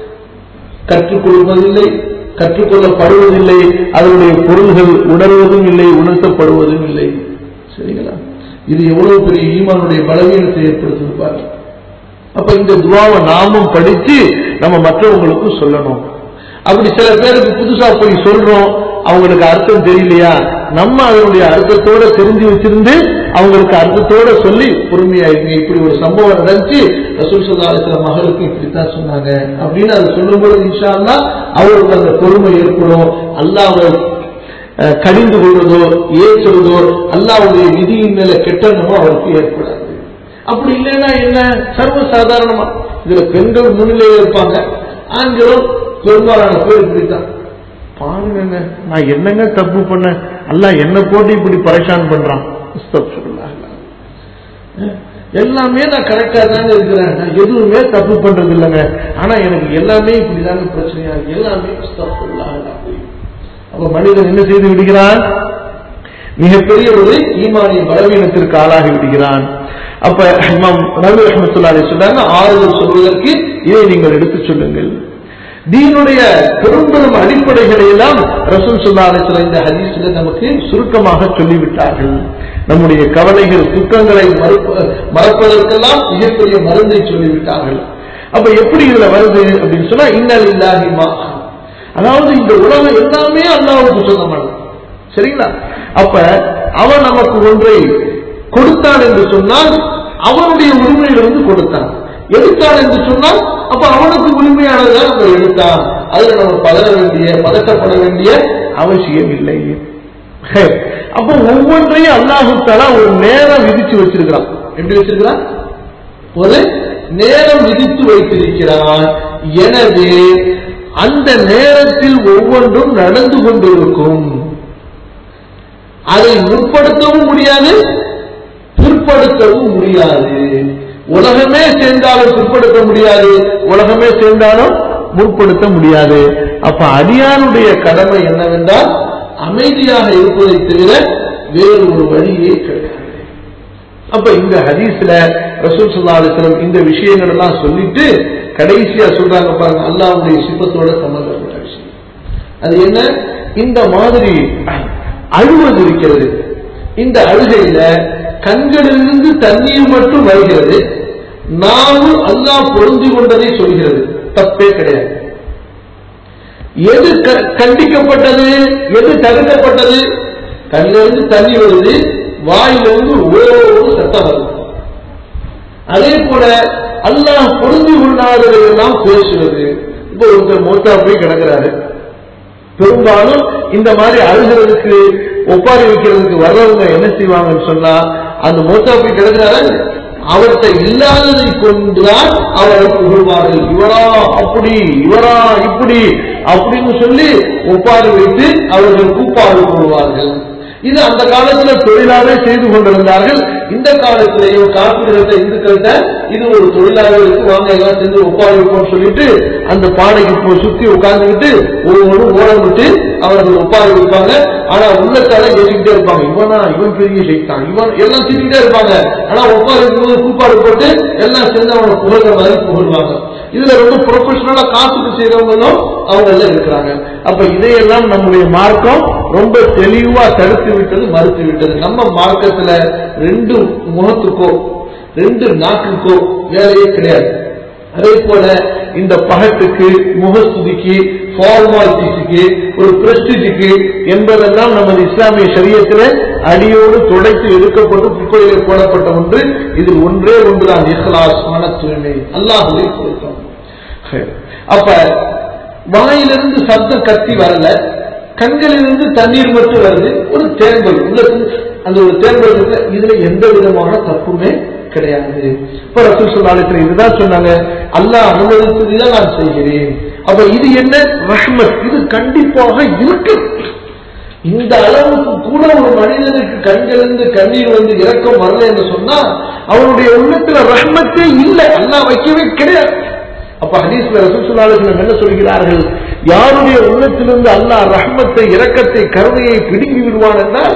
கற்றுக் கொடுப்பதில்லை கற்றுக்கொள்ளப்படுவதில்லை அதனுடைய பொருள்கள் உணர்வதும் இல்லை உணர்த்தப்படுவதும் இல்லை சரிங்களா இது எவ்வளவு பெரிய ஈமானுடைய பலவீனத்தை ஏற்படுத்துது பாருங்க அப்ப இந்த துவாவை நாமும் படிச்சு நம்ம மற்றவங்களுக்கு சொல்லணும் அப்படி சில பேருக்கு புதுசா போய் சொல்றோம் அவங்களுக்கு அர்த்தம் தெரியலையா நம்ம அதனுடைய அர்த்தத்தோட தெரிஞ்சு வச்சிருந்து அவங்களுக்கு அர்த்தத்தோட சொல்லி பொறுமையா இருங்க இப்படி ஒரு சம்பவம் நடந்துச்சு ரசூல் சல்லாஹிஸ்ல மகளுக்கு இப்படித்தான் சொன்னாங்க அப்படின்னு அதை சொல்லும்போது இன்ஷா அல்லாஹ் அவருக்கு அந்த பொறுமை ஏற்படும் அல்லாஹ் அஹ், கடிந்து கொள்வதோ ஏற்றுவதோ அல்லாவுடைய விதியின் மேல கெட்டனமோ அவருக்கு ஏற்படாது அப்படி இல்லைன்னா என்ன சர்வ சாதாரணமா இதுல பெண்கள் முன்னிலையில் இருப்பாங்க ஆண்களும் பெரும்பாலான பேர் இப்படித்தான் பாருங்க நான் என்னங்க தப்பு பண்ணேன் அல்லாஹ் என்ன போட்டு இப்படி பரேஷான் பண்றான் அஸ்தக்ஃபிருல்லாஹ். அஹ், எல்லாமே நான் கரெக்டா தாங்க இருக்கிறேன் நான் எதுவுமே தப்பு பண்றது இல்லைங்க ஆனா எனக்கு எல்லாமே இப்படிதாங்க பிரச்சனையா இருக்கு எல்லாமே அஸ்தக்ஃபிருல்லாஹ் அல்-அஸீம். அப்ப மனிதன் என்ன செய்து விடுகிறான் மிகப்பெரிய ஒரு ஈமானிய பலவீனத்திற்கு ஆளாகி விடுகிறான் அப்ப இமாம் நபி ரஹ்மத்துல்லாஹி சொன்னாங்க ஆறுதல் சொல்வதற்கு இதை நீங்கள் எடுத்துச் சொல்லுங்கள் தீனுடைய பெரும்பெரும் அடிப்படைகளை எல்லாம் ரசூல் சுல்லா அலிஸ்லாம் இந்த ஹதீஸ்ல நமக்கு சுருக்கமாக சொல்லிவிட்டார்கள் நம்முடைய கவலைகள் துக்கங்களை மறுப்ப- மறப்பதற்கெல்லாம் மிகப்பெரிய மருந்தை சொல்லிவிட்டார்கள் அப்ப எப்படி இதுல வருது அப்படின்னு சொன்னா இன்னல் இல்லாஹி மா அதாவது இந்த உலகம் எல்லாமே அல்லாஹ்வுக்கு சொந்தமானது சரிங்களா அப்ப அவன் நமக்கு ஒன்றை கொடுத்தான் என்று சொன்னால் அவனுடைய உரிமையிலிருந்து கொடுத்தான் எடுத்தான் என்று சொன்னால் அப்ப அவனுக்கு உரிமையானதான் நம்ம எடுத்தான் அதுல நம்ம பதற வேண்டிய பதட்டப்பட வேண்டிய அவசியம் இல்லை ஹே, அப்ப ஒவ்வொன்றையும் அல்லாஹு தஆலா ஒரு நேரம் விதிச்சு வச்சிருக்கிறான் எப்படி வச்சிருக்கிறான் ஒரு நேரம் விதித்து வைத்திருக்கிறான் எனவே அந்த நேரத்தில் ஒவ்வொன்றும் நடந்து கொண்டிருக்கும் அதை முற்படுத்தவும் முடியாது பிற்படுத்தவும் முடியாது உலகமே சேர்ந்தாலும் பிற்படுத்த முடியாது உலகமே சேர்ந்தாலும் முற்படுத்த முடியாது அப்ப அடியானுடைய கடமை என்னவென்றால் அமைதியாக இருப்பதை தவிர வேறு ஒரு வழியே கிடையாது அப்ப இந்த ஹதீஸ்ல ரசூல் ஸல்லல்லாஹு அலைஹி வஸல்லம் இந்த விஷயங்கள் எல்லாம் சொல்லிட்டு கடைசியா சொல்றாங்க பாருங்க அல்லாஹ்வுடைய சிப்பத்தோட சம்பந்தப்பட்ட விஷயம் அது என்ன இந்த மாதிரி அழுவது இருக்கிறது இந்த அழுகையில கண்களிலிருந்து தண்ணீர் மட்டும் வருகிறது நாமும் அல்லாஹ் பொருந்தி கொண்டதை சொல்கிறது தப்பே கிடையாது எது க- கண்டிக்கப்பட்டது எது தடுக்கப்பட்டது கண்ணிலிருந்து தண்ணி வருது வாயிலிருந்து ஓ சத்தம் வருது அதே போல அல்லாஹ் பொருந்தி கொள்ளாததை எல்லாம் பேசுவது இப்போ ஒருத்தர் மூத்தா போய் கிடக்கிறாரு பெரும்பாலும் இந்த மாதிரி அழுகிறதுக்கு ஒப்பாரி வைக்கிறதுக்கு வர்றவங்க என்ன செய்வாங்கன்னு சொன்னா அந்த மூத்தா போய் கிடக்கிறாரு அவர்கிட்ட இல்லாததை கொண்டுதான் அவரை புகழ்வார்கள் இவரா அப்படி இவரா இப்படி அப்படின்னு சொல்லி ஒப்பாரி வைத்து அவர்கள் கூப்பாடு போடுவார்கள் இது அந்த காலத்துல தொழிலாவே செய்து கொண்டிருந்தார்கள் இந்த காலத்திலேயும் காப்பீடுகிட்ட இந்துக்கள்கிட்ட இது ஒரு தொழிலாக இருக்கு வாங்க எல்லாம் சேர்ந்து ஒப்பாரி வைப்போம்னு சொல்லிட்டு அந்த பாடைக்கு போ- சுத்தி உட்கார்ந்துக்கிட்டு ஒவ்வொன்றும் ஓட விட்டு அவர்கள் ஒப்பாரி வைப்பாங்க ஆனா உள்ளத்தால பேசிக்கிட்டே இருப்பாங்க இவனா இவன் பெரிய சைத்தான் இவன் எல்லாம் திட்டிகிட்டே இருப்பாங்க ஆனா ஒப்பாரி வைக்கும்போது கூப்பாடு போட்டு எல்லாம் சேர்ந்து அவனை புகழ்ற மாதிரி புகழ்வாங்க இதுல ரொம்ப ப்ரொஃபஷனலா காசுக்கு செய்யறவங்களும் அவங்க எல்லாம் இருக்கிறாங்க அப்ப இதையெல்லாம் நம்முடைய மார்க்கம் ரொம்ப தெளிவா தடுத்து விட்டது மறுத்து விட்டது நம்ம மார்க்கத்துல ரெண்டு முகத்துக்கோ ரெண்டு நாக்குக்கோ வேலையே கிடையாது அதே போல இந்த பகட்டுக்கு முகஸ்துதிக்கு ஃபார்மாலிட்டிஸுக்கு ஒரு பிரஸ்டிஜுக்கு என்பதெல்லாம் நமது இஸ்லாமிய சரியத்தில் அடியோடு துடைத்து எடுக்கப்பட்டு குப்பையிலே போடப்பட்ட ஒன்று இதில் ஒன்றே ஒன்றுதான் இஹ்லாஸ் மன தூய்மை அல்லாஹுவை பொருத்தம் அப்ப வாயிலிருந்து சப்தம் கத்தி வரல கண்களிலிருந்து தண்ணீர் மட்டும் வருது ஒரு தேர்தல் உள்ளது அந்த ஒரு தேர்தல் இருக்கு இதுல எந்த விதமான தப்புமே கிடையாது இப்ப ரசூல் சொல்லாலத்துல இதுதான் சொன்னாங்க அல்லாஹ் அனுமதித்ததுதான் நான் செய்கிறேன் அப்ப இது என்ன ரஹ்மத் இது கண்டிப்பாக இருக்கு இந்த அளவுக்கு கூட ஒரு மனிதனுக்கு கண்களிலிருந்து கண்ணீர் வந்து இறக்கம் வரல என்று சொன்னா அவனுடைய உள்ளத்துல ரஹ்மத்தே இல்லை அல்லாஹ் வைக்கவே கிடையாது அப்ப ஹதீஸ்ல ரசூலுல்லாஹி என்ன சொல்கிறார்கள் யாருடைய உள்ளத்திலிருந்து அல்லாஹ் ரஹ்மத்தை இரக்கத்தை கருணையை பிடுங்கி விடுவான் என்றால்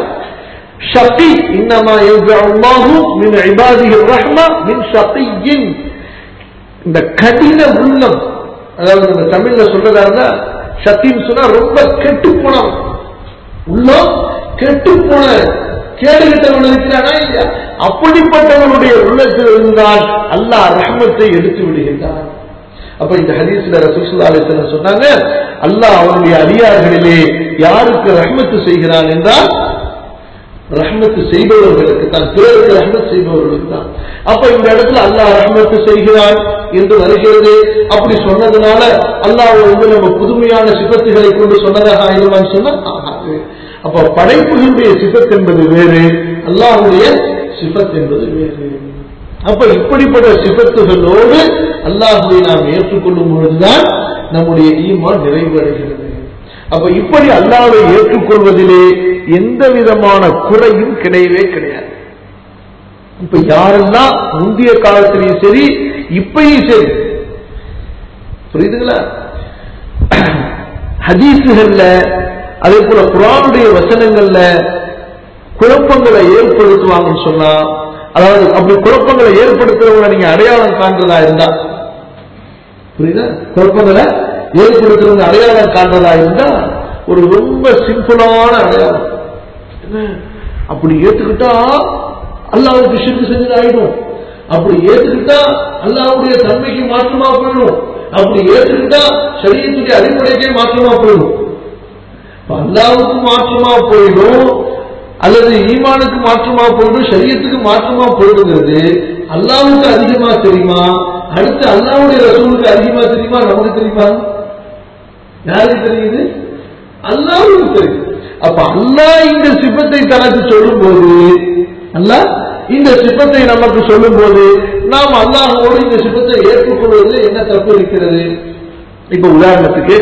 ஷகி இன்னமா அல்லாஹு மின் இபாதிஹி ரஹ்மா மின் ஷகியின் இந்த கடின உள்ளம் அதாவது நம்ம தமிழ்ல சொல்றதா இருந்தா ஷத்தின்னு சொன்னா ரொம்ப கெட்டு போனவன் உள்ளம் கெட்டு போன கேடுகிட்டவன் இருக்கிறானா இல்லையா அப்படிப்பட்டவனுடைய உள்ளத்தில் இருந்தால் அல்லாஹ் ரஹ்மத்தை எடுத்து விடுகின்றான் அப்ப இந்த ஹதீஸ்ல ரசூலுல்லாஹி அலைஹி வஸல்லம் சொன்னாங்க அல்லாஹ் அவனுடைய அடியார்களிலே யாருக்கு ரஹ்மத்து செய்கிறான் என்றால் ரஹ்மத்து செய்பவர்களுக்கு தான் பிறருக்கு ரஹ்மத் செய்பவர்களுக்கு தான் அப்ப இந்த இடத்துல அல்லாஹ் ரஹ்மத்து செய்கிறான் என்று வருகிறது அப்படி சொன்னதுனால அல்லாஹ் வந்து நம்ம புதுமையான சிபத்துகளை கொண்டு சொன்னதாக ஆயிடுவான்னு சொன்னா ஆகாது அப்ப படைப்புகளுடைய சிபத் என்பது வேறு அல்லாஹ்வுடைய சிபத் என்பது வேறு அப்ப இப்படிப்பட்ட சிபத்துகளோடு அல்லாஹுவை நாம் ஏற்றுக்கொள்ளும் பொழுதுதான் நம்முடைய ஈமான் நிறைவடைகிறது அப்ப இப்படி அல்லாஹ்வை ஏற்றுக்கொள்வதிலே எந்த விதமான குறையும் கிடையவே கிடையாது இப்ப யாரெல்லாம் முந்தைய காலத்திலையும் சரி இப்பயும் சரி புரியுதுங்களா ஹதீசுகள்ல அதே போல குரானுடைய வசனங்கள்ல குழப்பங்களை ஏற்படுத்துவாங்கன்னு சொன்னா அதாவது அப்படி குழப்பங்களை ஏற்படுத்துறவங்களை நீங்க அடையாளம் காண்றதா இருந்தா புரியுதா குழப்பங்களை ஏற்படுத்துறவங்க அடையாளம் காண்றதா இருந்தா ஒரு ரொம்ப சிம்பிளான அடையாளம் என்ன அப்படி ஏத்துக்கிட்டா அல்லாவுக்கு ஷிர்கு செஞ்சது ஆயிடும் அப்படி ஏத்துக்கிட்டா அல்லாவுடைய தன்மைக்கு மாற்றமா போயிடும் அப்படி ஏத்துக்கிட்டா சரியத்துடைய அடிப்படைக்கே மாற்றமா போயிடும் இப்ப அல்லாவுக்கு மாற்றமா போயிடும் அல்லது ஈமானுக்கு மாற்றமா போயிடும் சரியத்துக்கு மாற்றமா போயிடுங்கிறது அல்லாவுக்கு அதிகமா தெரியுமா அடுத்து அல்லாவுடைய ரசூலுக்கு அதிகமா தெரியுமா நமக்கு தெரியுமா யாருக்கு தெரியுது அல்லாவுக்கு தெரியும் அப்ப அல்லாஹ் இந்த சிப்பத்தை தனக்கு சொல்லும் போது அல்லாஹ் இந்த சிப்பத்தை நமக்கு சொல்லும் போது நாம் அல்லாஹோடு இந்த சிப்பத்தை ஏற்றுக்கொள்வதில் என்ன தப்பு இருக்கிறது இப்ப உதாரணத்துக்கு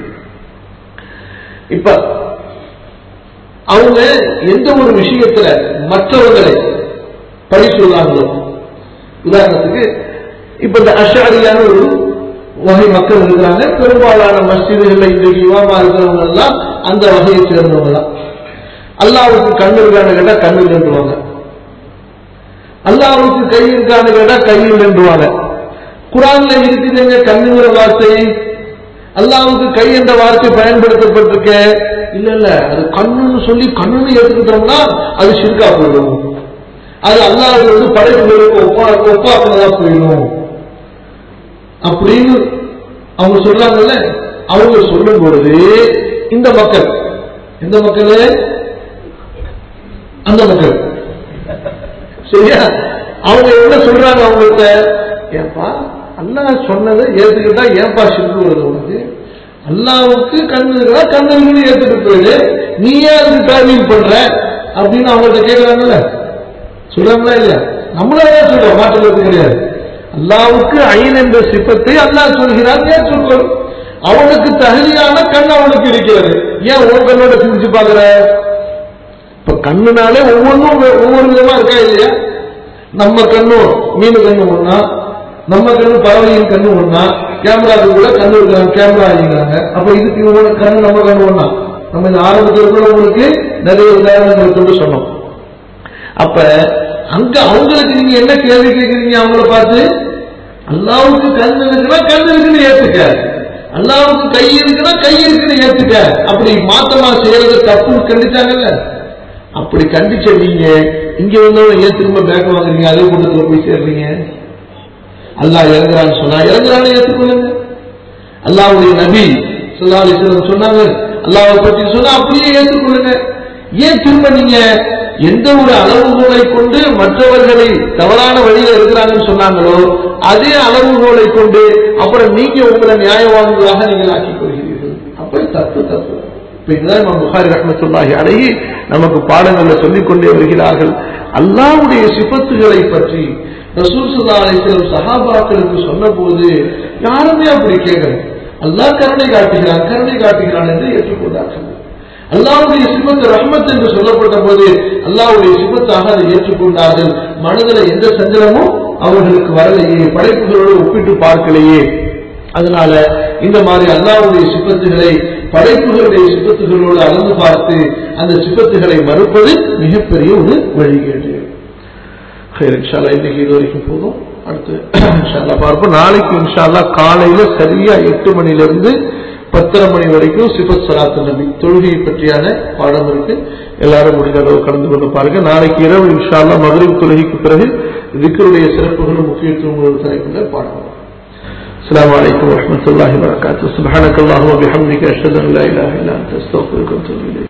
இப்ப அவங்க எந்த ஒரு விஷயத்துல மற்றவர்களை பழி சொல்றாங்களோ உதாரணத்துக்கு இப்ப இந்த அஷாரியான ஒரு வகை மக்கள் இருக்கிறாங்க பெரும்பாலான மஸ்ஜிதுகள்ல இன்றைக்கு இமாமா இருக்கிறவங்க எல்லாம் அந்த வகையை சேர்ந்தவங்க தான் அல்லாவுக்கு கண்ணு இருக்கான்னு கேட்டா கண்ணு இல்லைன்றுவாங்க அல்லாவுக்கு கை இருக்கான்னு கேட்டா கை இல்லைன்றுவாங்க குரான்ல இருக்குதுங்க கண்ணுங்கிற வார்த்தை அல்லாவுக்கு கை என்ற வார்த்தை பயன்படுத்தப்பட்டிருக்க இல்ல இல்ல அது கண்ணுன்னு சொல்லி கண்ணுன்னு எடுத்துக்கிட்டோம்னா அது சிறுக்கா போயிடும் அது அல்லாஹ் வந்து படைப்புகளுக்கு ஒப்பா ஒப்பாக்குனதா போயிடும் அப்படின்னு அவங்க சொல்றாங்கல்ல அவங்க சொல்லும் பொழுது இந்த மக்கள் இந்த மக்கள் அந்த மக்கள் சரியா அவங்க என்ன சொல்றாங்க அவங்கள்ட்ட ஏன்பா அல்லாஹ் சொன்னதை ஏத்துக்கிட்டா ஏன்பா சிரிப்பு வருது உனக்கு அல்லாவுக்கு கண்ணு இருக்கா கண்ணு இருக்குன்னு ஏத்துக்கிட்டு போயிடு நீ ஏன் அதுக்கு தாவீல் பண்ற அப்படின்னு அவங்கள்ட்ட கேட்கறாங்கல்ல சொல்றாங்களா இல்லையா நம்மளால சொல்றோம் மாற்றுறது கிடையாது அல்லாவுக்கு ஐன் என்ற சிப்பத்தை அல்லாஹ் சொல்கிறார் ஏற்றுக்கொள் அவனுக்கு தகுதியான கண் அவனுக்கு இருக்கிறது ஏன் உன் கண்ணோட சிந்திச்சு பாக்குற இப்ப கண்ணுனாலே ஒவ்வொன்றும் வெ- ஒவ்வொரு விதமா இருக்கா இல்லையா நம்ம கண்ணும் மீன் கண்ணு ஒண்ணா நம்ம கண்ணு பறவையின் கண்ணு ஒண்ணா கேமராக்கு கூட கண்ணு இருக்கிறாங்க கேமரா ஆகிக்கிறாங்க அப்ப இதுக்கு இவங்க கண்ணு நம்ம கண்ணு ஒண்ணா நம்ம இந்த ஆரம்பத்தில் கூட உங்களுக்கு நிறைய உதாரணங்களை கொண்டு சொன்னோம் அப்ப அங்க அவங்களுக்கு நீங்க என்ன கேள்வி கேட்கிறீங்க அவங்கள பார்த்து அல்லாவுக்கு கண் இருக்குன்னா கண் இருக்குன்னு ஏத்துக்க அல்லாவுக்கு கை இருக்குன்னா கை இருக்குன்னு ஏத்துக்க அப்படி மாத்தமா செய்யறது தப்புன்னு கண்டிச்சாங்கல்ல அப்படி கண்டிச்ச நீங்க இங்க வந்தவங்க ஏன் திரும்ப பேக் வாங்குறீங்க அதே கூட்டத்துல போய் சேர்றீங்க அல்லாஹ் இறங்குறான்னு சொன்னா இறங்குறான்னு ஏத்துக்கொள்ளுங்க அல்லாவுடைய நபி ஸல்லல்லாஹு அலைஹி வஸல்லம் சொன்னாங்க அல்லாஹ்வை பற்றி சொன்னா அப்படியே ஏற்றுக்கொள்ளுங்க ஏன் திரும்ப நீங்க எந்த ஒரு அளவுகோலை கொண்டு மற்றவர்களை தவறான வழியில இருக்கிறாங்கன்னு சொன்னாங்களோ அதே அளவுகோலை கொண்டு அப்புறம் நீங்க உங்களை நியாயவான்களாக நீங்கள் ஆக்கிக் கொள்கிறீர்கள் அப்ப தப்பு தப்பு இப்ப இதுதான் இமாம் புகாரி ரஹ்மத்துல்லாஹி அலைஹி நமக்கு பாடங்கள்ல சொல்லிக் கொண்டே வருகிறார்கள் அல்லாஹ்வுடைய சிபத்துகளை பற்றி ரசூல் ஸல்லல்லாஹு அலைஹி வஸல்லம் சஹாபாக்களுக்கு சொன்னபோது யாருமே அப்படி கேட்கல அல்லாஹ் கருணை காட்டுகிறான் கருணை காட்டுகிறான் என்று ஏற்றுக்கொண்டார்கள் அல்லாஹ்வுடைய சிபத்து ரஹ்மத் என்று சொல்லப்பட்ட போது அல்லாஹ்வுடைய சிபத்தாக அதை ஏற்றுக்கொண்டார்கள் மனதில் எந்த சஞ்சலமும் அவர்களுக்கு வரலையே படைப்புகளோடு ஒப்பிட்டு பார்க்கலையே அதனால இந்த மாதிரி அல்லாஹ்வுடைய சிபத்துகளை படைப்புகளுடைய சிபத்துகளோடு அளந்து பார்த்து அந்த சிபத்துகளை மறுப்பது மிகப்பெரிய ஒரு வழிகேடு சரி இன்ஷால்லா இன்னைக்கு இது வரைக்கும் போதும் அடுத்து இன்ஷால்லா பார்ப்போம் நாளைக்கு இன்ஷால்லா காலையில சரியா எட்டு மணில இருந்து பத்தரை மணி வரைக்கும் சிபத் சலாத்து நபி தொழுகையை பற்றியான பாடம் இருக்கு எல்லாரும் முடிந்த அளவு கலந்து கொண்டு பாருங்க நாளைக்கு இரவு இன்ஷால்லா மகரிப் தொழுகைக்கு பிறகு திக்கருடைய சிறப்புகளும் முக்கியத்துவங்களும் தலைப்புல பாடம் السلام عليكم ورحمة الله وبركاته سبحانك اللهم وبحمدك أشهد أن لا إله إلا أنت أستغفرك وأتوب إليك